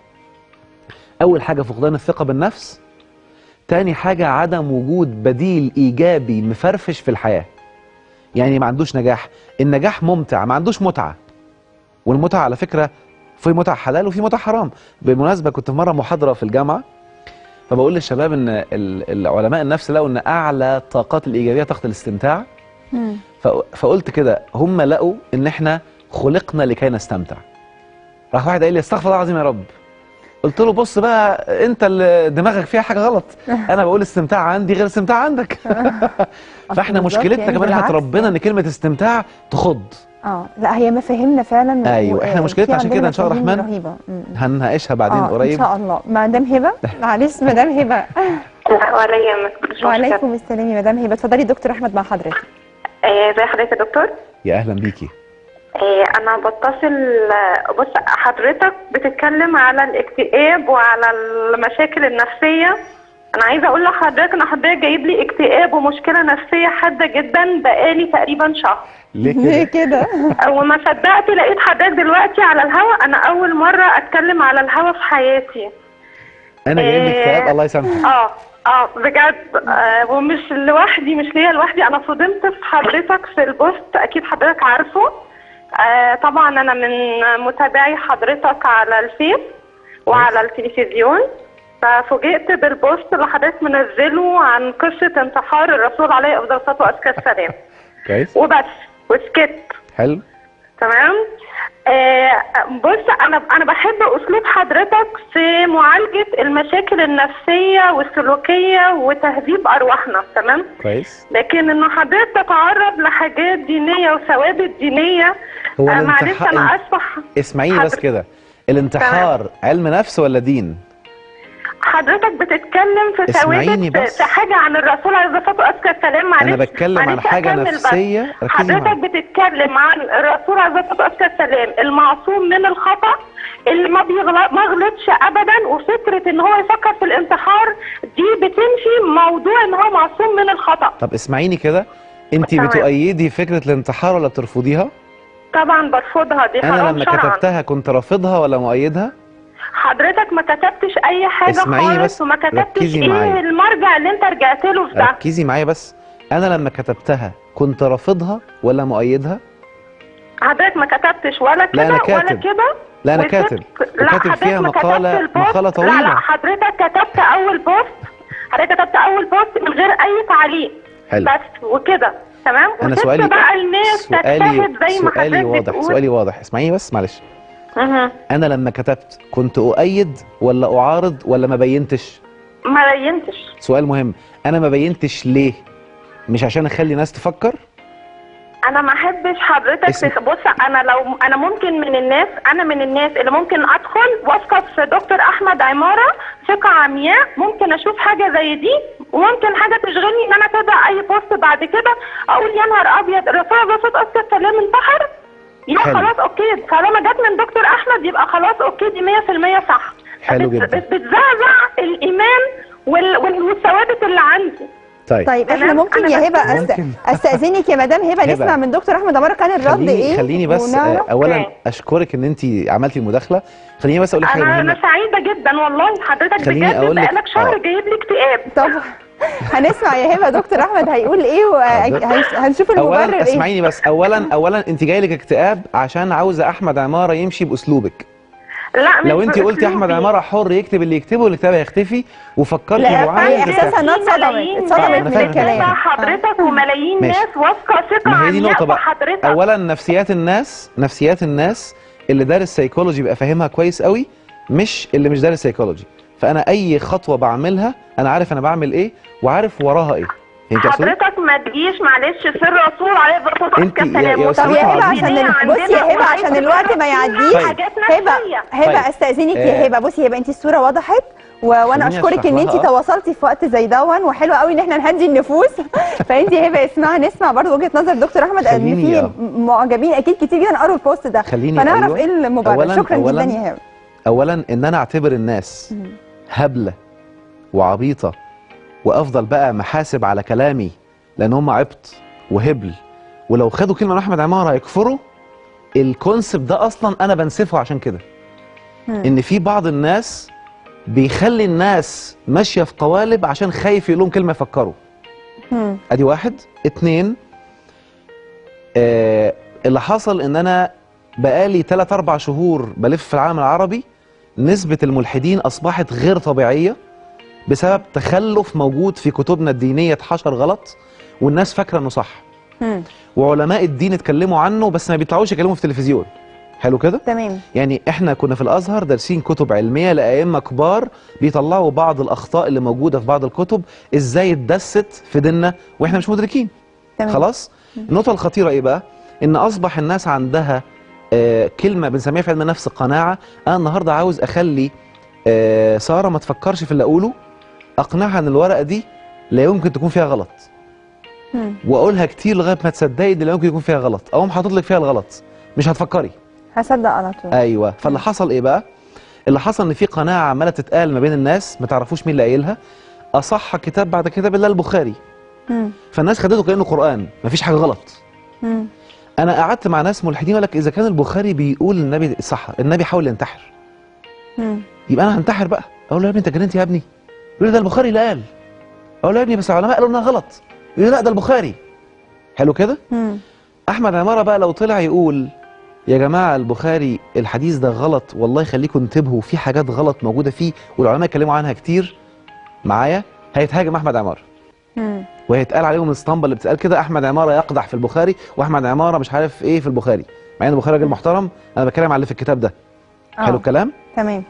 اول حاجه فقدان الثقه بالنفس تاني حاجه عدم وجود بديل ايجابي مفرفش في الحياه يعني ما عندوش نجاح النجاح ممتع ما عندوش متعه والمتعه على فكره في متع حلال وفي متع حرام بالمناسبه كنت في مره محاضره في الجامعه فبقول للشباب ان ال- العلماء النفس لقوا ان اعلى الطاقات الايجابيه طاقه الاستمتاع مم. ف- فقلت كده هم لقوا ان احنا خلقنا لكي نستمتع راح واحد قال لي استغفر الله العظيم يا رب قلت له بص بقى انت اللي دماغك فيها حاجه غلط انا بقول استمتاع عندي غير استمتاع عندك فاحنا بالظبط مشكلتنا يعني كمان احنا بالعكس اتربينا ان كلمه استمتاع تخض اه لا هي مفاهيمنا فعلا أيوة، و- إحنا في مشكلتنا عشان عندنا كده إن شاء الله مفاهيم الرحمن رهيبه م- م. هنناقشها بعدين اه قريب ان شاء الله مدام هبه معلش مدام هبه لا ولا يهمك مش مشكلة. وعليكم السلام يا مدام هبه اتفضلي دكتور احمد مع حضرتك آه، ازي حضرتك يا دكتور يا اهلا بيكي آه، انا بتصل آه، بص حضرتك بتتكلم على الاكتئاب وعلى المشاكل النفسيه انا عايزه اقول لحضرتك ان حضرتك جايب لي اكتئاب ومشكله نفسيه حاده جدا بقالي تقريبا شهر ليه كده كده وما صدقت لقيت حضرتك دلوقتي على الهوا انا اول مره اتكلم على الهوا في حياتي انا جايب لك إيه. اكتئاب الله يسامحك اه اه بجد آه ومش لوحدي مش ليا لوحدي انا صدمت في حضرتك في البوست اكيد حضرتك عارفه آه طبعا انا من متابعي حضرتك على الفيس وعلى التلفزيون ففوجئت بالبوست اللي حضرتك منزله عن قصه انتحار الرسول عليه افضل الصلاه وازكى السلام كويس وبس وسكت حلو تمام آه بص انا انا بحب اسلوب حضرتك في معالجه المشاكل النفسيه والسلوكيه وتهذيب ارواحنا تمام كويس لكن ان حضرتك تتعرض لحاجات دينيه وثوابت دينيه هو آه معلش الانتحار انا اسفه اسمعيني بس حضرتك- كده الانتحار علم نفس ولا دين حضرتك بتتكلم في اسمعيني ثوابت بس. في حاجه عن الرسول عليه الصلاه والسلام السلام معلش انا بتكلم عن معلش حاجه أكمل بس. نفسيه ركزي حضرتك معايا بتتكلم عن الرسول عليه الصلاه والسلام المعصوم من الخطا اللي ما بيغلط ما غلطش ابدا وفكره ان هو يفكر في الانتحار دي بتنفي موضوع ان هو معصوم من الخطا طب اسمعيني كده انت تمام. بتؤيدي فكره الانتحار ولا بترفضيها طبعا برفضها دي انا حرام لما شرعا كتبتها كنت رافضها ولا مؤيدها حضرتك ما كتبتش اي حاجه اسمعيني خالص بس، وما كتبتش ركزي ايه معايا. المرجع اللي انت رجعت له في ده ركزي معايا بس انا لما كتبتها كنت رافضها ولا مؤيدها حضرتك ما كتبتش ولا لا، أنا كده ولا كاتب. كده لا انا وسبت- كاتب لا وكاتب حضرتك فيها ما كتبت مقاله البوست. مقاله لا لا طويله حضرتك كتبت اول بوست حضرتك كتبت اول بوست من غير اي تعليق حلو بس وكده تمام انا وسبت سؤالي بقى الناس سؤالي تجتهد زي ما سؤالي حضرتك واضح بتقول سؤالي واضح اسمعيني بس معلش مه. انا لما كتبت كنت اؤيد ولا اعارض ولا ما بينتش ما بينتش سؤال مهم انا ما بينتش ليه مش عشان اخلي ناس تفكر انا ما احبش حضرتك اسم- تخ- بص انا لو انا ممكن من الناس انا من الناس اللي ممكن ادخل واثقه في دكتور احمد عماره ثقه عمياء ممكن اشوف حاجه زي دي وممكن حاجه تشغلني ان انا اتابع اي بوست بعد كده اقول يا نهار ابيض الرسول عليه الصلاه والسلام انتحر يبقى حلو. خلاص اوكي طالما جت من دكتور احمد يبقى خلاص اوكي دي 100% صح حلو بت- جدا. بت- بتزعزع الايمان وال- وال- والثوابت اللي عندي طيب طيب احنا تمام؟ ممكن أنا يا بس- هبه أست... ممكن. استاذنك يا مدام هبه هبة. نسمع من دكتور احمد عماره كان الرد خليني ايه خليني بس ونعرف. آه، اولا أوكي. اشكرك ان انت عملتي المداخله خليني بس اقول لك حاجه انا انا مهمه سعيده جدا والله حضرتك خليني بجد أقول لك- بقالك شهر آه. جايب لي اكتئاب طب هنسمع يا هبه دكتور احمد هيقول ايه حاضر. وهنشوف المبرر اولا ايه اسمعيني بس اولا اولا انت جاي لك اكتئاب عشان عاوزه احمد عماره يمشي باسلوبك لا مش لو انت قلتي احمد بأسلوبي. عماره حر يكتب اللي يكتبه الكتاب هيختفي وفكرتي لا، انه هي عايز إحساسها إنها اتصدمت، ملايين اتصدمت ناس من الكلام. بتتابع حضرتك وملايين ماشي. ناس واثقه ثقه ما هي دي عمياء نقطه في بقى حضرتك اولا نفسيات الناس نفسيات الناس اللي دارس سيكولوجي بيبقى فاهمها كويس قوي مش اللي مش دارس سيكولوجي فانا اي خطوه بعملها انا عارف انا بعمل ايه وعارف وراها ايه فهمت اقصد إيه؟ حضرتك ما تجيش معلش في الرسول عليه الصلاه انت- يا- والسلام يا طب أستاذة يا هبه عظيم. عشان ال- بصي يا هبه عشان الوقت ما يعديش طيب. حاجات هبه نفسيه هبه طيب. استاذنك آه. يا هبه بصي هبه انت الصوره وضحت و... وانا خليني اشكرك أشرح ان انت لها. تواصلتي في وقت زي دون وحلو قوي ان احنا نهدي النفوس فانت يا هبه اسمعها نسمع برضه وجهه نظر دكتور احمد ان خليني- في آه. معجبين اكيد كتير جدا قروا البوست ده خليني فنعرف أيوة. ايه المبرر أولاً- شكرا أولاً جدا يا هبه اولا ان انا اعتبر الناس مم. هبله وعبيطه وافضل بقى محاسب على كلامي لان هم عبط وهبل ولو خدوا كلمه من احمد عماره هيكفروا الكونسبت ده اصلا انا بنسفه عشان كده مم. ان في بعض الناس بيخلي الناس ماشيه في قوالب عشان خايف يقول لهم كلمه يفكروا مم. ادي واحد اتنين آه اللي حصل ان انا بقالي 3 4 شهور بلف في العالم العربي نسبة الملحدين اصبحت غير طبيعية بسبب تخلف موجود في كتبنا الدينية اتحشر غلط والناس فاكرة انه صح مم. وعلماء الدين اتكلموا عنه بس ما بيطلعوش يكلموا في التلفزيون حلو كده تمام يعني احنا كنا في الازهر دارسين كتب علميه لائمه كبار بيطلعوا بعض الاخطاء اللي موجوده في بعض الكتب ازاي اتدست في ديننا واحنا مش مدركين تمام خلاص النقطه الخطيره ايه بقى ان اصبح الناس عندها آه، كلمه بنسميها في علم النفس قناعه انا النهارده عاوز اخلي آه، ساره ما تفكرش في اللي اقوله اقنعها ان الورقه دي لا يمكن تكون فيها غلط مم. واقولها كتير لغايه ما تصدقي ان لا يمكن يكون فيها غلط اقوم حاطط لك فيها الغلط مش هتفكري هصدق على طول ايوه فاللي حصل ايه بقى اللي حصل ان في قناعه عماله تتقال ما بين الناس ما تعرفوش مين اللي قايلها اصح كتاب بعد كتاب الله البخاري مم. فالناس خدته كانه قران مفيش حاجه غلط مم. انا قعدت مع ناس ملحدين يقول لك اذا كان البخاري بيقول النبي صح النبي حاول ينتحر مم. يبقى انا هنتحر بقى اقول له يا ابني انت جننت يا ابني يقول لي ده البخاري اللي قال اقول له يا ابني بس العلماء قالوا انها غلط يقول لي لا ده البخاري حلو كده مم. احمد عماره بقى لو طلع يقول يا جماعه البخاري الحديث ده غلط والله يخليكم انتبهوا في حاجات غلط موجوده فيه والعلماء اتكلموا عنها كتير معايا هيتهاجم احمد عماره مم. وهيتقال عليهم الاسطمبه اللي بتتقال كده احمد عماره يقدح في البخاري واحمد عماره مش عارف ايه في البخاري مع ان البخاري راجل محترم انا بتكلم على اللي في الكتاب ده آه. حلو الكلام تمام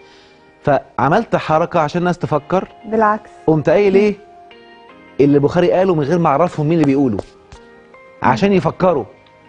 فعملت حركه عشان الناس تفكر بالعكس قمت قايل ايه اللي البخاري قاله من غير ما اعرفهم مين اللي بيقوله عشان يفكروا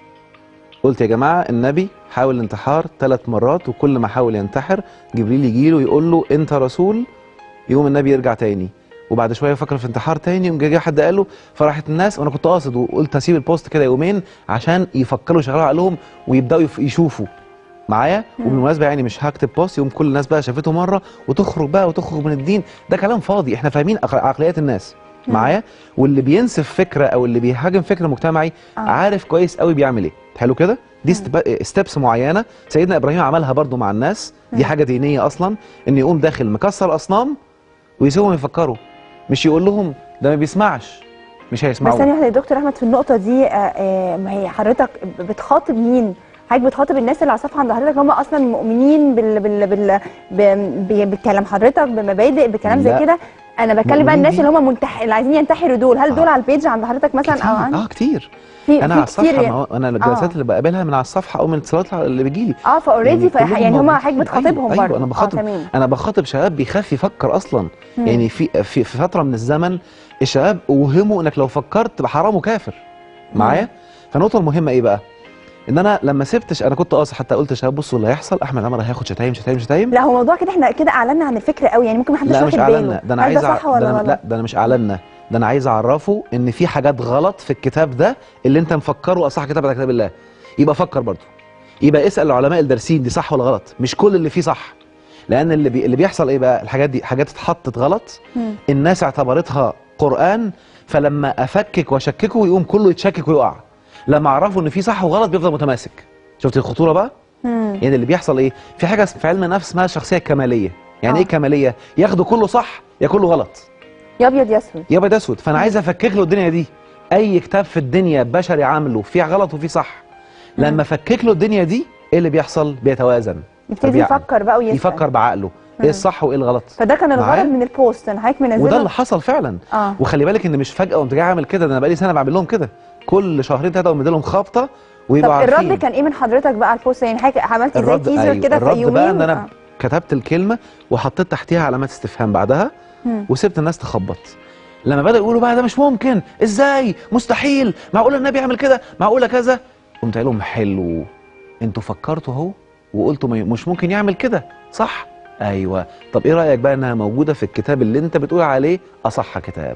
قلت يا جماعه النبي حاول الانتحار ثلاث مرات وكل ما حاول ينتحر جبريل يجي له يقول له انت رسول يقوم النبي يرجع تاني وبعد شويه يفكر في انتحار تاني يقوم جه حد قال له فراحت الناس وانا كنت قاصد وقلت هسيب البوست كده يومين عشان يفكروا يشغلوا عقلهم ويبداوا يف- يشوفوا معايا وبالمناسبه يعني مش هكتب بوست يوم كل الناس بقى شافته مره وتخرج بقى وتخرج من الدين ده كلام فاضي احنا فاهمين عق- عقليات الناس معايا واللي بينسف فكره او اللي بيهاجم فكر مجتمعي آه. عارف كويس قوي بيعمل ايه حلو كده دي ستيبس معينه سيدنا ابراهيم عملها برضو مع الناس دي حاجه دينيه اصلا ان يقوم داخل مكسر اصنام ويسيبهم يفكروا مش يقول لهم ده ما بيسمعش مش بس ثانية هيسمعوا واحدة يا دكتور أحمد في النقطة دي آه، آه، ما هي حضرتك بتخاطب مين؟ حضرتك بتخاطب الناس اللي على الصفحة عند حضرتك هم أصلا مؤمنين بال بال بال ب- ب- بكلام حضرتك بمبادئ بكلام زي لا. كده أنا بتكلم بقى مؤمنين الناس دي- اللي هم منتح... اللي عايزين ينتحروا دول هل آه. دول على البيج عند حضرتك مثلا كتير أو عند اه كتير في انا في على كتير الصفحه يعني. ما هو انا الجلسات اللي بقابلها من على الصفحه او من الاتصالات اللي بيجي لي اه فاوريدي كلهم يعني هم موجودين. حضرتك بتخاطبهم أيوة برضه ايوه انا بخاطب اه تمام انا بخاطب شباب بيخاف يفكر اصلا مم. يعني في في في فتره من الزمن الشباب اوهموا انك لو فكرت تبقى حرام وكافر معايا فالنقطه المهمه ايه بقى ان انا لما سبتش انا كنت قاصد حتى قلت للشباب بصوا اللي هيحصل احمد عمر هياخد شتايم شتايم شتايم لا هو موضوع كده احنا كده اعلنا عن الفكره قوي يعني ممكن محدش لا واخد مش باله اعلنا ده انا هل عايز ده أع- صح ولا ده أنا غلط؟ لا ده انا مش اعلنا ده انا عايز اعرفه ان في حاجات غلط في الكتاب ده اللي انت مفكره اصح كتاب بعد كتاب الله يبقى فكر برضه يبقى اسال العلماء الدارسين دي صح ولا غلط مش كل اللي فيه صح لان اللي بي... اللي بيحصل ايه بقى الحاجات دي حاجات اتحطت غلط مم. الناس اعتبرتها قران فلما افكك واشككه يقوم كله يتشكك ويقع لما اعرفوا ان في صح وغلط بيفضل متماسك شفت الخطوره بقى مم. يعني اللي بيحصل ايه في حاجه في علم النفس اسمها الشخصيه الكماليه يعني آه. ايه كماليه ياخدوا كله صح يا كله غلط يا ابيض يا اسود يا ابيض اسود فانا عايز افكك له الدنيا دي اي كتاب في الدنيا بشري عامله فيه غلط وفيه صح لما افكك له الدنيا دي ايه اللي بيحصل بيتوازن يبتدي فبيعقل. يفكر بقى ويسال يفكر بعقله ايه الصح وايه الغلط فده كان معايا؟ الغرض من البوست انا حضرتك منزله وده اللي حصل فعلا اه وخلي بالك ان مش فجاه قمت جاي عامل كده ده انا بقالي سنه بعمل لهم كده كل شهرين ثلاثه اقوم لهم خبطه طب ويبقوا عارفين الرد كان ايه من حضرتك بقى على البوست يعني حضرتك عملتي زي الرد تيزر أيوة. كده في الرد يومين بقى ان انا آه. كتبت الكلمه وحطيت تحتيها علامات استفهام بعدها مم. وسبت الناس تخبط لما بدأوا يقولوا بقى ده مش ممكن ازاي مستحيل معقوله النبي يعمل كده معقوله كذا قمت قايل لهم حلو انتوا فكرتوا اهو وقلتوا ما- مش ممكن يعمل كده صح ايوه طب ايه رايك بقى انها موجوده في الكتاب اللي انت بتقول عليه اصح كتاب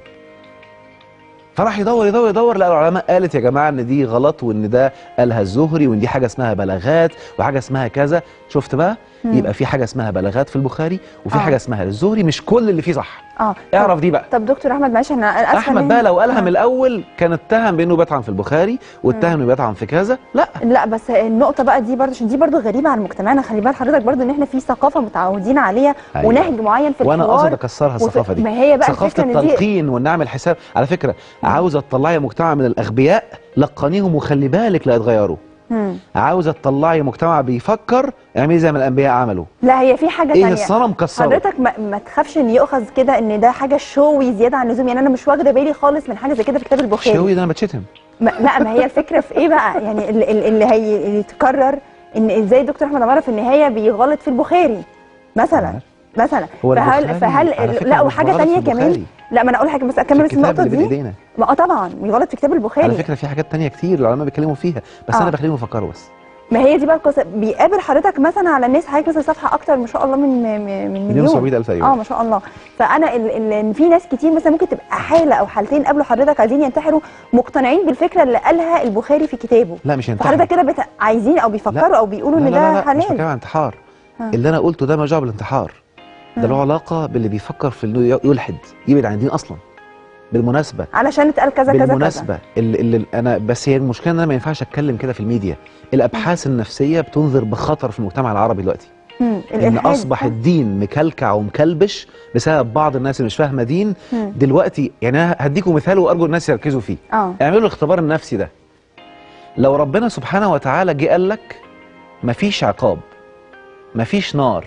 فراح يدور يدور يدور لقى العلماء قالت يا جماعه ان دي غلط وان ده قالها الزهري وان دي حاجه اسمها بلاغات وحاجه اسمها كذا شفت بقى مم. يبقى في حاجه اسمها بلاغات في البخاري وفي آه. حاجه اسمها الزهري مش كل اللي فيه صح اه اعرف دي بقى طب دكتور احمد معلش انا أنا اسفه احمد إن- بقى لو قالها آه. من الاول كان اتهم بانه بيطعن في البخاري واتهم انه بيطعن في كذا لا لا بس النقطة بقى دي برضه عشان دي برضه غريبة على مجتمعنا خلي بال حضرتك برضه ان احنا في ثقافة متعودين عليها أيوة. ونهج معين في وانا الحوار قاصد اكسرها وفي- الثقافه دي ما هي بقى ثقافه الفكرة ان دي التلقين وان اعمل حساب على فكره عاوزه تطلعي مجتمع من الاغبياء لقنيهم وخلي بالك لا يتغيروا مم. عاوزه تطلعي مجتمع بيفكر اعملي زي ما الانبياء عملوا لا هي في حاجة ايه تانية الصنم كسره حضرتك ما, ما تخافش ان يؤخذ كده ان ده حاجة شوي زيادة عن اللزوم يعني انا مش واخدة بالي خالص من حاجة زي كده في كتاب البخاري شوي ده انا بتشتم ما لا ما هي الفكره في ايه بقى يعني ال- ال- اللي هي اللي يتكرر ان ازاي دكتور احمد عماره في النهايه بيغلط في البخاري مثلا مثلا هو فهل البخاري فهل على فكرة لا مش وحاجه غلط في تانية كمان البخاري. لا ما انا اقول حاجه بس في اكمل بس الكتاب النقطه اللي بين دي ايدينا ما اه طبعا مش غلط في كتاب البخاري على فكره في حاجات تانية كتير العلماء بيتكلموا فيها بس آه. انا بخليهم يفكروا بس ما هي دي بقى القصه بيقابل حضرتك مثلا على الناس حضرتك مثلا صفحه اكتر ما شاء الله من من من مليون وسبعمية ألف أيوة. اه ما شاء الله فانا ال- ال- ان في ناس كتير مثلا ممكن تبقى حاله او حالتين قبل حضرتك عايزين ينتحروا مقتنعين بالفكره اللي قالها البخاري في كتابه لا مش ينتحر فحضرتك كده بت... عايزين او بيفكروا لا. او بيقولوا لا ان لا ده لا, لا مش بتكلم حلال عن انتحار ها. اللي انا قلته ده ما جاب الانتحار ده له علاقه باللي بيفكر في انه ي- يلحد يبعد عن الدين اصلا بالمناسبه علشان اتقال كذا كذا كذا بالمناسبه اللي, اللي انا بس هي المشكله ان انا ما ينفعش اتكلم كده في الميديا الابحاث النفسيه بتنذر بخطر في المجتمع العربي دلوقتي مم. ان الإلحاد اصبح ده. الدين مكلكع ومكلبش بسبب بعض الناس اللي مش فاهمه دين مم. دلوقتي يعني انا هديكم مثال وارجو الناس يركزوا فيه اه اعملوا الاختبار النفسي ده لو ربنا سبحانه وتعالى جه قال لك مفيش عقاب مفيش نار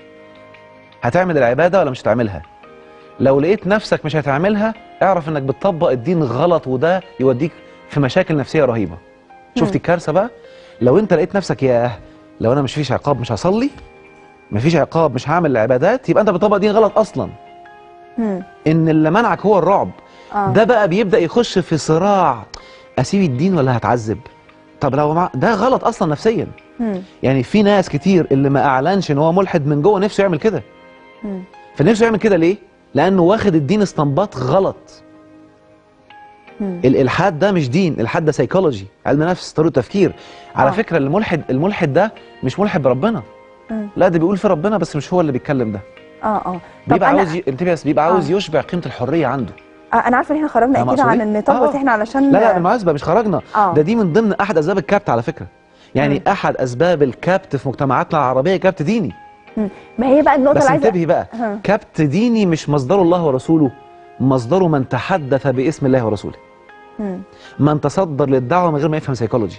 هتعمل العباده ولا مش هتعملها لو لقيت نفسك مش هتعملها اعرف انك بتطبق الدين غلط وده يوديك في مشاكل نفسيه رهيبه شفت الكارثه بقى لو انت لقيت نفسك ياه لو انا مش فيش عقاب مش هصلي مفيش عقاب مش هعمل العبادات يبقى انت بتطبق دين غلط اصلا مم. ان اللي منعك هو الرعب اه ده بقى بيبدا يخش في صراع اسيب الدين ولا هتعذب طب لو مع... ده غلط اصلا نفسيا مم. يعني في ناس كتير اللي ما اعلنش ان هو ملحد من جوه نفسه يعمل كده مم. فنفسه يعمل كده ليه لانه واخد الدين استنباط غلط مم. الالحاد ده مش دين الالحاد ده سيكولوجي علم نفس طريقه تفكير على آه. فكره الملحد الملحد ده مش ملحد بربنا مم. لا ده بيقول في ربنا بس مش هو اللي بيتكلم ده اه اه طب بيبقى أنا- عاوز ي... انتبه بس بيبقى عاوز آه. يشبع قيمه الحريه عنده آه انا عارفه ان احنا خرجنا فاهم اكيد أقصد عن إيه؟ النطاق آه. بس احنا علشان لا لا بالمناسبه مش خرجنا آه. ده دي من ضمن احد اسباب الكبت على فكره يعني مم. احد اسباب الكبت في مجتمعاتنا العربيه كبت ديني ما هي بقى النقطه بس اللي عايزه انتبهي بقى ها. كبت ديني مش مصدره الله ورسوله مصدره من تحدث باسم الله ورسوله مم. من تصدر للدعوه من غير ما يفهم سيكولوجي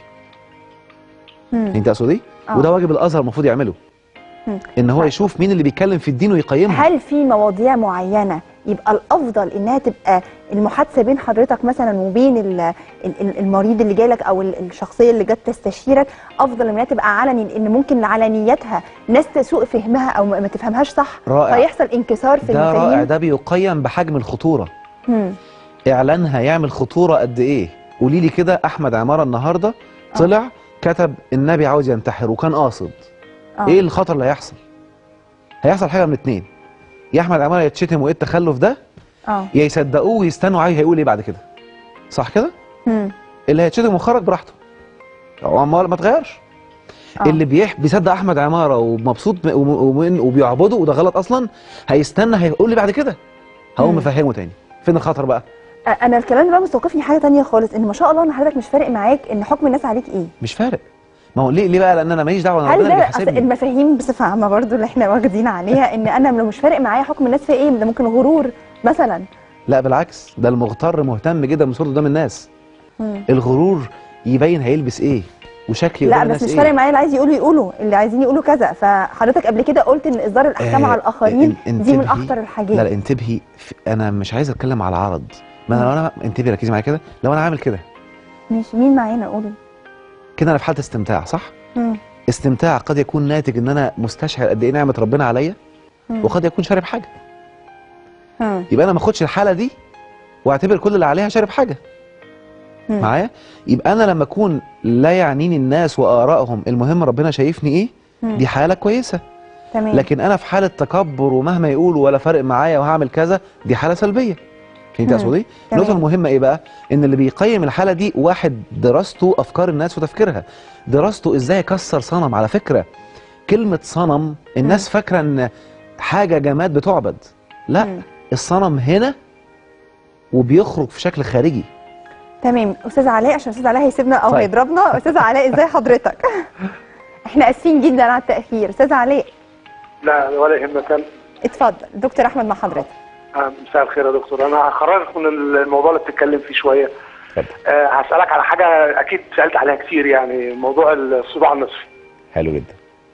مم. انت تقصد ايه آه. وده واجب الازهر المفروض يعمله مم. ان هو يشوف مين اللي بيتكلم في الدين ويقيمها هل في مواضيع معينه يبقى الافضل انها تبقى المحادثه بين حضرتك مثلا وبين ال- ال- ال- المريض اللي جالك او ال- الشخصيه اللي جت تستشيرك افضل انها تبقى علني ان ممكن علنيتها ناس تسوء فهمها او ما ما تفهمهاش صح رائع. فيحصل انكسار في ده رائع المفاهيم ده بيقيم بحجم الخطوره مم. اعلانها يعمل خطوره قد ايه قولي لي كده احمد عماره النهارده طلع كتب النبي عاوز ينتحر وكان قاصد آه. ايه الخطر اللي هيحصل هيحصل حاجه من اتنين يا احمد عماره يتشتم وايه التخلف ده اه يا يصدقوه ويستنوا عايز هيقول ايه بعد كده صح كده مم. اللي هيتشتم وخرج براحته هو ما ما اتغيرش آه. اللي بيح بيصدق احمد عماره ومبسوط ب- وم- وم- وبيعبده وده غلط اصلا هيستنى هيقول لي بعد كده هقوم مم. مفهمه تاني فين الخطر بقى انا الكلام ده بقى مستوقفني حاجه تانية خالص ان ما شاء الله ان حضرتك مش فارق معاك ان حكم الناس عليك ايه مش فارق ما هو ليه ليه بقى لان انا ماليش دعوه انا هل ربنا اللي ده أصل بيحاسبني المفاهيم بصفه عامه برضو اللي احنا واخدين عليها ان انا لو مش فارق معايا حكم الناس في ايه ده ممكن غرور مثلا لا بالعكس ده المغتر مهتم جدا بصورته قدام الناس مم. الغرور يبين هيلبس ايه وشكل لا قدام بس الناس مش ايه فارق معايا اللي عايز يقولوا يقولوا اللي عايزين يقولوا كذا فحضرتك قبل كده قلت ان اصدار الاحكام آه، على الاخرين ان- دي من انتبهي. اخطر الحاجات لا لا انتبهي في- انا مش عايز اتكلم على العرض ما انا لو انا انتبهي ركزي معايا كده لو انا عامل كده مش مين معانا قولوا كده انا في حاله استمتاع صح مم. استمتاع قد يكون ناتج ان انا مستشعر قد ايه نعمه ربنا عليا مم. وقد يكون شارب حاجه مم. يبقى انا ما اخدش الحاله دي واعتبر كل اللي عليها شارب حاجه مم. معايا يبقى انا لما اكون لا يعنيني الناس وارائهم المهم ربنا شايفني ايه مم. دي حاله كويسه تمام لكن انا في حاله تكبر ومهما يقولوا ولا فارق معايا وهعمل كذا دي حاله سلبيه فهمت مم. اقصد ايه تمام. النقطه المهمه ايه بقى ان اللي بيقيم الحاله دي واحد دراسته افكار الناس وتفكيرها دراسته ازاي يكسر صنم على فكره كلمه صنم الناس فاكره ان حاجه جماد بتعبد لا مم. الصنم هنا وبيخرج في شكل خارجي تمام استاذ علاء عشان استاذ علاء هيسيبنا او طيب. هيضربنا استاذ علاء ازاي حضرتك احنا اسفين جدا على التاخير استاذ علاء لا ولا يهمك أنا. اتفضل دكتور احمد مع حضرتك آه، مساء الخير يا دكتور انا هخرجك من الموضوع اللي بتتكلم فيه شويه آه هسالك على حاجه اكيد سالت عليها كتير يعني موضوع الصداع النصفي حلو جدا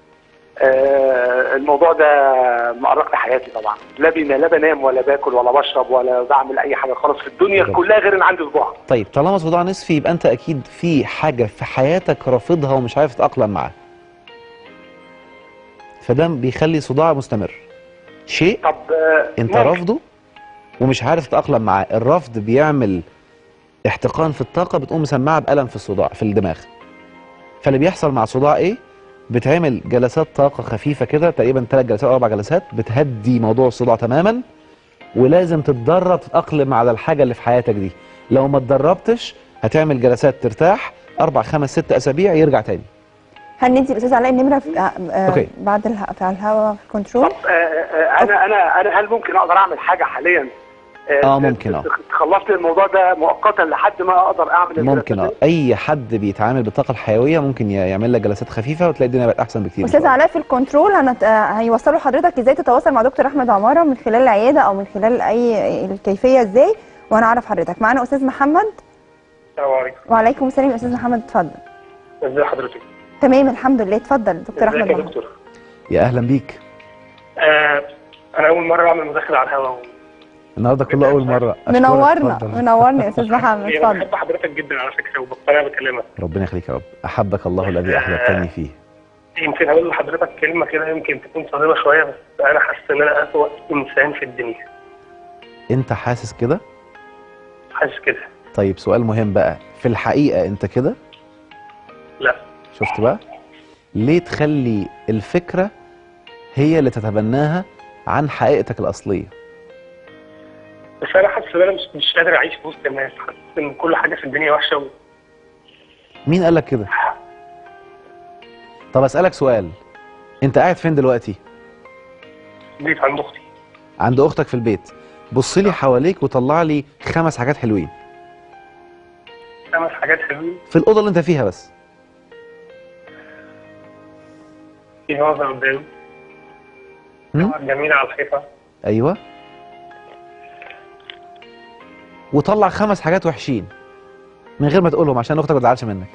آه الموضوع ده مقرق لي حياتي طبعا لا بينا لا بنام ولا باكل ولا بشرب ولا بعمل اي حاجه خالص في الدنيا جميل. كلها غير ان عندي صداع طيب طالما صداع نصفي يبقى انت اكيد في حاجه في حياتك رافضها ومش عارف تتاقلم معاها فده بيخلي صداع مستمر شيء طب آه، انت ممكن. رافضه ومش عارف تتاقلم معاه الرفض بيعمل احتقان في الطاقه بتقوم مسمعه بالم في الصداع في الدماغ فاللي بيحصل مع الصداع ايه بتعمل جلسات طاقه خفيفه كده تقريبا ثلاث جلسات او اربع جلسات بتهدي موضوع الصداع تماما ولازم تتدرب تتاقلم على الحاجه اللي في حياتك دي لو ما اتدربتش هتعمل جلسات ترتاح اربع خمس ست اسابيع يرجع تاني هل ندي الاستاذ علاء النمره في آه، آه، أوكي. بعد اله... في الهواء في الكنترول طب آه، آه، انا انا انا هل ممكن اقدر اعمل حاجه حاليا اه ممكن اه تخلص لي الموضوع ده مؤقتا لحد ما اقدر اعمل ممكن اه اي حد بيتعامل بالطاقه الحيويه ممكن ي- يعمل لك جلسات خفيفه وتلاقي الدنيا بقت احسن بكتير إن شاء استاذ الله. علاء في الكنترول هنت... آه، هيوصلوا حضرتك ازاي تتواصل مع دكتور احمد عماره من خلال العياده او من خلال اي الكيفيه ازاي وانا اعرف حضرتك معانا استاذ محمد السلام عليكم وعليكم السلام يا استاذ محمد اتفضل ازي حضرتك تمام الحمد لله اتفضل دكتور احمد ازيك يا عماره دكتور يا اهلا بيك آه انا اول مره اعمل مداخله على الهواء النهارده كله اول مره أشكرك. منورنا اتفضل. منورنا يا استاذ محمد انا اتفضل بحب حضرتك جدا على فكره وبقتنع بكلامك ربنا يخليك يا رب احبك الله الذي احببتني فيه يمكن هقول لحضرتك كلمه كده يمكن تكون صادمه شويه بس انا حاسس ان انا اسوأ انسان في الدنيا انت حاسس كده حاسس كده طيب سؤال مهم بقى في الحقيقه انت كده لا شفت بقى ليه تخلي الفكره هي اللي تتبناها عن حقيقتك الاصليه بس انا حاسس ان انا مش, مش قادر اعيش في وسط الناس حاسس ان كل حاجه في الدنيا وحشه و... مين قال لك كده طب اسالك سؤال انت قاعد فين دلوقتي بيت عند اختي عند اختك في البيت بص لي حواليك وطلع لي خمس حاجات حلوين خمس حاجات حلوين في الاوضه اللي انت فيها بس في فازه قدامي هم؟ جميله على الحيطه ايوه وطلع خمس حاجات وحشين من غير ما تقولهم عشان اختك ما تزعلش منك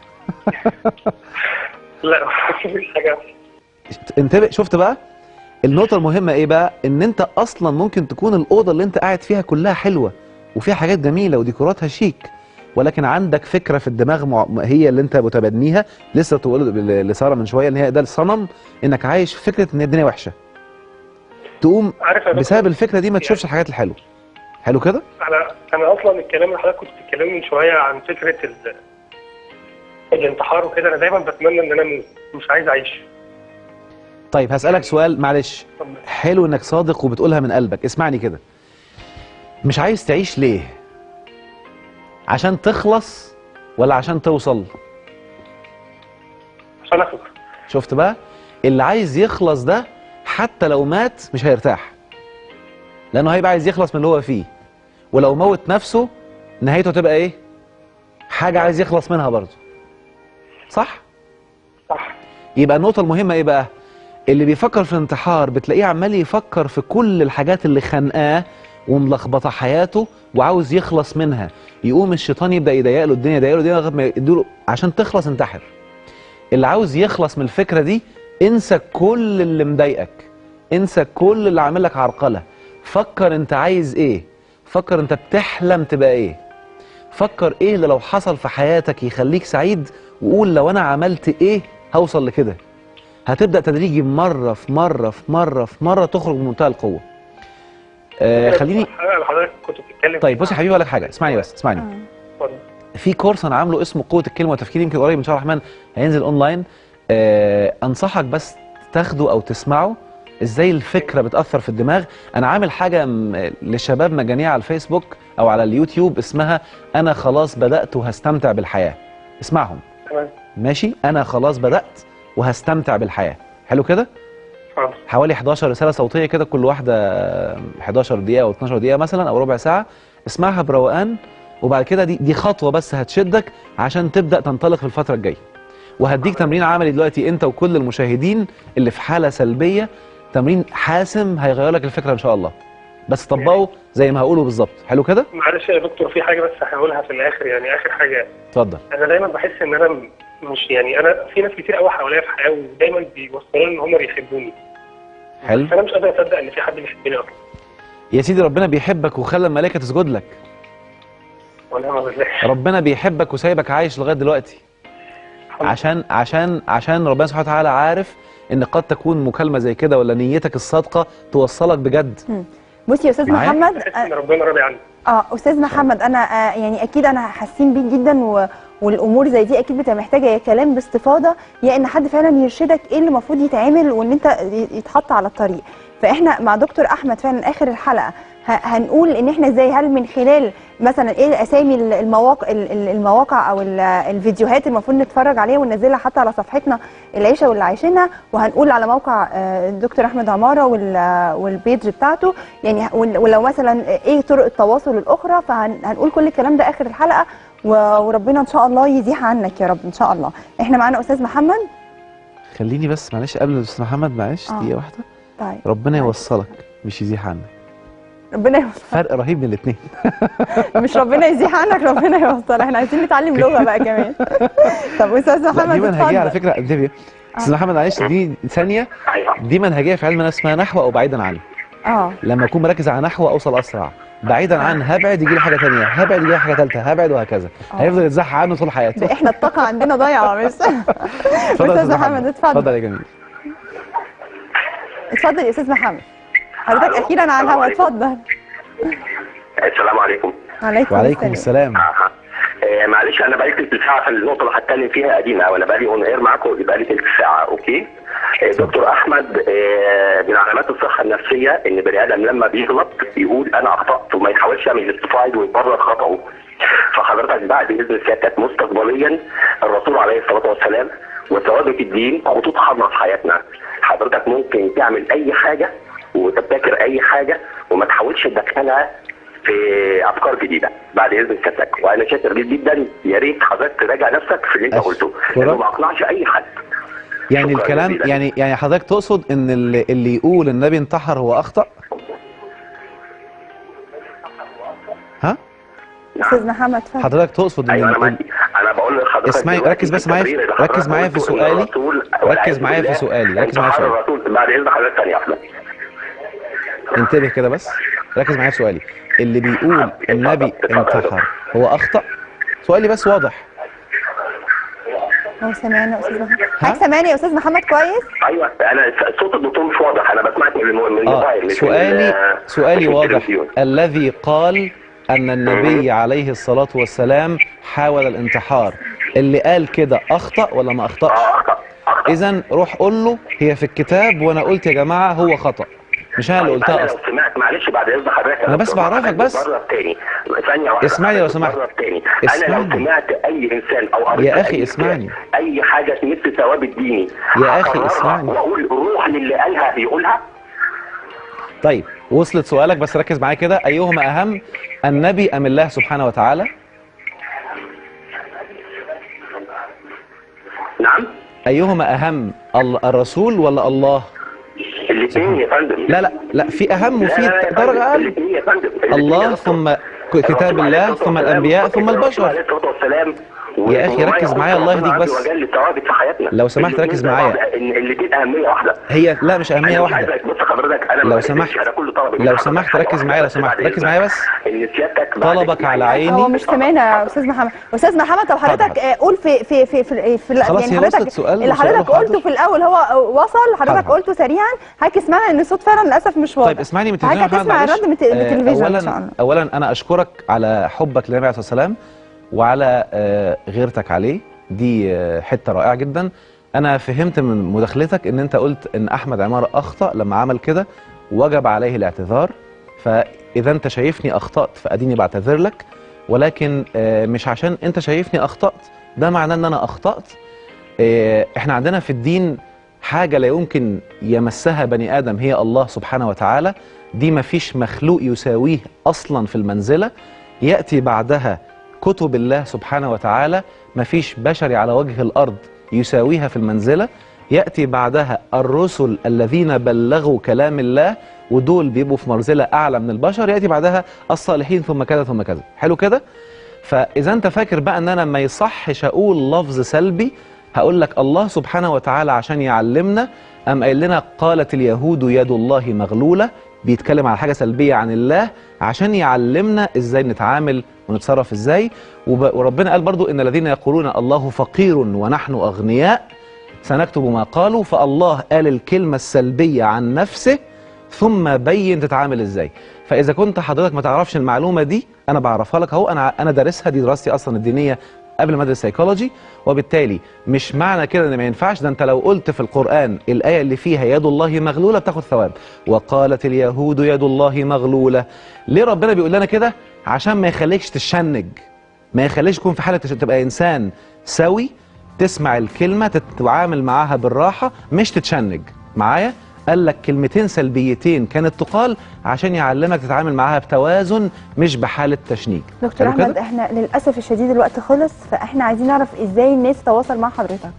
لا مفيش حاجه انتبه شفت بقى النقطة المهمة ايه بقى؟ ان انت اصلا ممكن تكون الأوضة اللي انت قاعد فيها كلها حلوة وفيها حاجات جميلة وديكوراتها شيك ولكن عندك فكرة في الدماغ مع... هي اللي انت متبنيها لسه تقول ل- لسارة من شوية ان هي ده الصنم انك عايش في فكرة ان الدنيا وحشة تقوم عارف يا دكتور، بسبب الفكرة دي ما تشوفش الحاجات الحلوة حلو كده؟ انا انا اصلا الكلام اللي حضرتك كنت بتتكلمي من شويه عن فكره ال... الانتحار وكده انا دايما بتمنى ان انا م- مش عايز اعيش طيب هسألك سؤال معلش حلو انك صادق وبتقولها من قلبك اسمعني كده مش عايز تعيش ليه عشان تخلص ولا عشان توصل عشان اخلص شفت بقى اللي عايز يخلص ده حتى لو مات مش هيرتاح لانه هيبقى عايز يخلص من اللي هو فيه ولو موت نفسه نهايته تبقى ايه حاجة عايز يخلص منها برضه صح صح يبقى النقطة المهمة ايه بقى اللي بيفكر في الانتحار بتلاقيه عمال يفكر في كل الحاجات اللي خانقاه وملخبطه حياته وعاوز يخلص منها يقوم الشيطان يبدا يضيق له الدنيا يضيق له الدنيا لغايه ما يديله عشان تخلص انتحر اللي عاوز يخلص من الفكره دي انسى كل اللي مضايقك انسى كل اللي عامل لك عرقله فكر انت عايز ايه فكر انت بتحلم تبقى ايه فكر ايه اللي لو حصل في حياتك يخليك سعيد وقول لو انا عملت ايه هوصل لكده هتبدا تدريجي مره في مره في مره في مره تخرج بمنتهى القوه آه خليني الحلقه اللي حضرتك كنت بتتكلم طيب بص يا حبيبي اقول لك حاجه اسمعني بس اسمعني اتفضل. في كورس انا عامله اسمه قوه الكلمه والتفكير يمكن قريب ان شاء الله الرحمن هينزل اونلاين آه انصحك بس تاخده او تسمعه ازاي الفكره بتاثر في الدماغ انا عامل حاجه م- للشباب مجانيه على الفيسبوك او على اليوتيوب اسمها انا خلاص بدات وهستمتع بالحياه اسمعهم تمام ماشي انا خلاص بدات وهستمتع بالحياه حلو كده حاضر. حوالي 11 رساله صوتيه كده كل واحده آه، 11 دقيقه او 12 دقيقه مثلا او ربع ساعه اسمعها بروقان وبعد كده دي دي خطوه بس هتشدك عشان تبدا تنطلق في الفتره الجايه وهديك تمرين عملي دلوقتي انت وكل المشاهدين اللي في حاله سلبيه تمرين حاسم هيغير لك الفكره ان شاء الله بس طبقه زي ما هقوله بالظبط حلو كده معلش يا دكتور في حاجه بس هقولها في الاخر يعني اخر حاجه اتفضل انا دايما بحس ان انا م- مش يعني انا في ناس كتير قوي حواليا في الحياه ودايما بيوصلوا ان هم بيحبوني حلو بس انا مش قادر اصدق ان في حد بيحبني اصلا يا سيدي ربنا بيحبك وخلى الملائكه تسجد لك ونعم بالله ربنا بيحبك وسايبك عايش لغايه دلوقتي عشان عشان عشان ربنا سبحانه وتعالى عارف ان قد تكون مكالمه زي كده ولا نيتك الصادقه توصلك بجد بصي يا استاذ معايا؟ محمد ان ربنا راضي عني اه استاذ محمد انا آه يعني اكيد انا حاسين بيك جدا و... والامور زي دي اكيد بتبقى محتاجه يا كلام باستفاضه يا ان حد فعلا يرشدك ايه اللي المفروض يتعمل وان انت ي- يتحط على الطريق فاحنا مع دكتور احمد فعلا اخر الحلقه ه- هنقول ان احنا ازاي هل من خلال مثلا ايه اسامي ال- المواقع ال- ال- المواقع او ال- الفيديوهات المفروض نتفرج عليها وننزلها حتى على صفحتنا العيشه واللي عايشينها وهنقول على موقع آه، الدكتور احمد عماره وال- والبيج بتاعته يعني ول- ولو مثلا ايه طرق التواصل الاخرى فهنقول كل الكلام ده اخر الحلقه و- وربنا ان شاء الله يزيح عنك يا رب ان شاء الله احنا معانا استاذ محمد خليني بس معلش قبل الاستاذ محمد معلش آه. دقيقه واحده طيب ربنا يوصلك مش يزيح عنك ربنا يوصل فرق رهيب بين الاثنين مش ربنا يزيح عنك ربنا يوصل احنا عايزين نتعلم لغه بقى كمان طب استاذ لا محمد دي منهجيه على اتفضل. فكره انتبه استاذ محمد معلش دي ثانيه دي منهجيه في علم اسمها نحو او بعيدا عنه اه لما اكون مركز على نحو اوصل اسرع بعيدا عن هبعد يجي لي حاجه ثانيه هبعد يجي لي حاجه ثالثه هبعد وهكذا آه. هيفضل يتزحى عنه طول حياته ده احنا الطاقه عندنا ضايعه مش اتفضل يا استاذ محمد اتفضل اتفضل يا جميل اتفضل يا استاذ محمد حضرتك اخيرا على الهواء اتفضل السلام عليكم عليكم, وعليكم السلام آه معلش انا بقالي تلت ساعه في النقطه اللي هتكلم فيها قديمه قوي انا بقالي اون اير معاكم بقالي تلت ساعه اوكي آه دكتور احمد آه من علامات الصحه النفسيه ان بني ادم لما بيغلط بيقول انا اخطات وما يحاولش يعمل جستيفايد ويبرر خطأه فحضرتك بعد اذن سيادتك مستقبليا الرسول عليه الصلاه والسلام وثوابت الدين خطوط حمراء في حياتنا حضرتك ممكن تعمل اي حاجه وتبتكر اي حاجه وما تحاولش تدخلها في افكار جديده بعد اذن سيادتك وانا شاكر ليك جدا يا ريت حضرتك تراجع نفسك في اللي انت قلته لانه ما اقنعش اي حد يعني شكراً الكلام جزيلاً. يعني يعني حضرتك تقصد ان اللي, اللي يقول النبي انتحر هو اخطا ها استاذ محمد اتفضل حضرتك تقصد ان ايوه انا ال- معاك انا بقول لحضرتك اسمعي دلوقتي ركز بس معايا في- التبرير اللي ركز معايا في حضرتك قلته إن سؤالي الرسول ركز والعياذ معايا في بالله سؤالي ركز معايا في انتحر سؤالي الرسول بعد اذن حضرتك ثانيه واحده انتبه كده بس ركز معايا في سؤالي اللي بيقول النبي انتحر هو اخطا سؤالي بس واضح هو سامعني يا استاذ محمد حضرتك سامعني يا استاذ محمد كويس ايوه انا صوت الدكتور مش واضح انا بسمعك من الم- من اه الموبايل مش من سؤالي ال- سؤالي مش من واضح التلفزيون. الذي قال ان النبي عليه الصلاه والسلام حاول الانتحار اللي قال كده اخطا ولا ما اخطاش اذا روح قول له هي في الكتاب وانا قلت يا جماعه هو خطا مش انا اللي طيب قلتها انا اصلا لو سمعت معلش بعد اذن حضرتك يا أنا بس دكتور، بعرفك حضرتك بس. بتبرر تاني ثانيه واحده اسمعني لو حضرتك سمحت. بتبرر تاني انا اسمعني. لو سمعت اي انسان او قريت يا أخي أي اسمعني. كتاب، اي حاجه تمس ثوابت ديني يا أخي هكررها اسمعني. واقول روح للي قالها بيقولها طيب وصلت سؤالك بس ركز معايا كده ايهما اهم النبي ام الله سبحانه وتعالى نعم ايهما اهم ال- الرسول ولا الله الاثنين يا فندم لا لا لا في اهم وفي لا، لا، يا درجه فندم، اقل الاثنين يا فندم الاثنين يا الله دكتور. ثم ك- كتاب الرسول عليه الله الصلاة ثم والسلام الانبياء ثم الرسول البشر عليه الصلاة والسلام يا أخي وما ركز يخص معايا، الله ربنا يهديك عز بس. وجل الثوابت في حياتنا لو سمحت الاتنين ركز زي معايا. بعض، ان الاثنين اهميه واحده هي لا مش اهميه أنا مش واحده عايزك- بص حضرتك انا ما لو بكذبش، سمحت انا كل طلبي لو من حضرتك سمحت حاجة ركز واحدة معايا لو بس سمحت بعد ركز إذنك. معايا بس ان سيادتك بعد طلبك على يعني عيني هو مش سامعنا يا استاذ محمد استاذ محمد طب حضرتك آه، قول في في في في, في خلاص يعني هي حضرتك وصلت سؤال اللي وسؤاله حضرتك حاضر. قلته في الاول هو وصل حضرتك حاضر. قلته سريعا حضرتك اسمعنا ان الصوت فعلا للاسف مش واضح طيب اسمعني من التلفزيون حضرتك يا محمد هتسمع معلش. الرد من الت- من آه، التلفزيون ان شاء اولا الله اولا انا اشكرك على حبك للنبي عليه الصلاه والسلام وعلى آه، غيرتك عليه دي آه، حته رائعه جدا انا فهمت من مداخلتك ان انت قلت ان احمد عمار اخطا لما عمل كده وجب عليه الاعتذار فاذا انت شايفني اخطات فاديني بعتذر لك ولكن آه، مش عشان انت شايفني اخطات ده معناه ان انا اخطات آه، احنا عندنا في الدين حاجه لا يمكن يمسها بني ادم هي الله سبحانه وتعالى دي مفيش مخلوق يساويه اصلا في المنزله ياتي بعدها كتب الله سبحانه وتعالى مفيش بشري على وجه الارض يساويها في المنزله ياتي بعدها الرسل الذين بلغوا كلام الله ودول بيبقوا في منزله اعلى من البشر ياتي بعدها الصالحين ثم كذا ثم كذا حلو كده فاذا انت فاكر بقى ان انا ما يصحش اقول لفظ سلبي هقول لك الله سبحانه وتعالى عشان يعلمنا أم قايل لنا قالت اليهود يد الله مغلولة بيتكلم على حاجة سلبية عن الله عشان يعلمنا ازاي نتعامل ونتصرف ازاي وب- وربنا قال برضو ان الذين يقولون الله فقير ونحن اغنياء سنكتب ما قالوا فالله قال الكلمه السلبيه عن نفسه ثم بين تتعامل ازاي فاذا كنت حضرتك ما تعرفش المعلومه دي انا بعرفها لك اهو انا انا دارسها دي دراستي اصلا الدينيه قبل ما ادرس سيكولوجي وبالتالي مش معنى كده ان ما ينفعش ده انت لو قلت في القران الايه اللي فيها يد الله مغلوله بتاخد ثواب وقالت اليهود يد الله مغلوله ليه ربنا بيقول لنا كده عشان ما يخليكش تشنج ما يخليش يكون في حاله تش- تبقى انسان سوي تسمع الكلمه تتعامل معاها بالراحه مش تتشنج معايا قال لك كلمتين سلبيتين كانت تقال عشان يعلمك تتعامل معاها بتوازن مش بحاله تشنيج دكتور حلو كده؟ احمد احنا للاسف الشديد الوقت خلص فاحنا عايزين نعرف ازاي الناس تتواصل مع حضرتك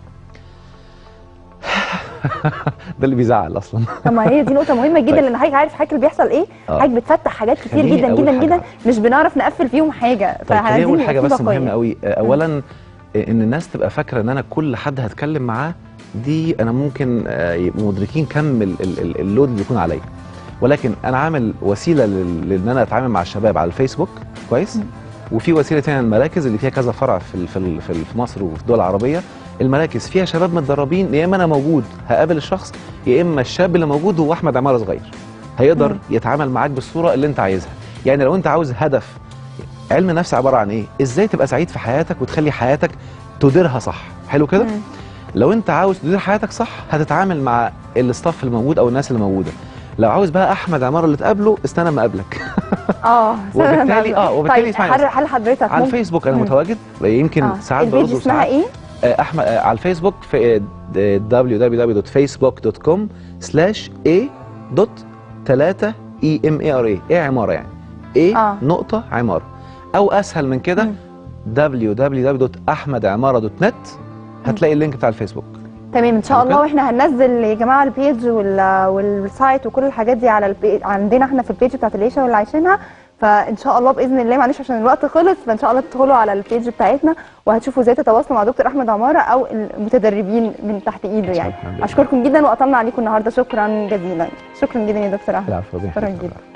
ده اللي بيزعل اصلا طب ما هي دي نقطه مهمه جدا طيب. لان حضرتك عارف حضرتك اللي بيحصل ايه آه. حضرتك بتفتح حاجات كتير خليني جدا أول جدا حاجة جدا أعرف. مش بنعرف نقفل فيهم حاجه طيب خليني فعايزين اقول يبقى حاجه في بس بقايا. مهمه قوي اولا ان الناس تبقى فاكره ان انا كل حد هتكلم معاه دي انا ممكن آه، يبقوا مدركين كم ال- ال- ال- اللود اللي بيكون عليا ولكن انا عامل وسيله لل- لان انا اتعامل مع الشباب على الفيسبوك كويس وفي وسيله تانية المراكز اللي فيها كذا فرع في ال- في ال- في ال- في مصر وفي الدول العربيه المراكز فيها شباب متدربين يا اما انا موجود هقابل الشخص يا اما الشاب اللي موجود هو احمد عماره صغير هيقدر مم. يتعامل معاك بالصوره اللي انت عايزها يعني لو انت عاوز هدف علم النفس عباره عن ايه ازاي تبقى سعيد في حياتك وتخلي حياتك تديرها صح حلو كده مم. لو انت عاوز تدير حياتك صح هتتعامل مع الاستاف اللي موجود او الناس اللي موجوده لو عاوز بقى احمد عماره اللي تقابله استنى ما اقابلك اه وبالتالي- آه، وبالتالي طيب اسمعني هل بس. هل حضرتك على ممكن- الفيسبوك انا مم. متواجد يمكن آه. ساعات البيج برد اسمها وساعات ايه؟ آه، احمد آه، على الفيسبوك في www.facebook.com slash a دوت 3 e m a r a ايه عماره يعني a آه. نقطه عماره او اسهل من كده مم. www.ahmedعماره.net هتلاقي اللينك بتاع الفيسبوك تمام ان شاء حلو الله كده؟ واحنا هننزل يا جماعه البيج وال- والسايت وكل الحاجات دي على البيج عندنا احنا في البيج بتاعت العيشه واللي عايشينها فان شاء الله باذن الله معلش عشان الوقت خلص فان شاء الله تدخلوا على البيج بتاعتنا وهتشوفوا ازاي تتواصلوا مع دكتور احمد عماره او المتدربين من تحت ايده يعني الحمد لله. اشكركم جدا واطلنا عليكم النهارده شكرا جزيلا شكرا جدا يا دكتور احمد العفو شكرا جدا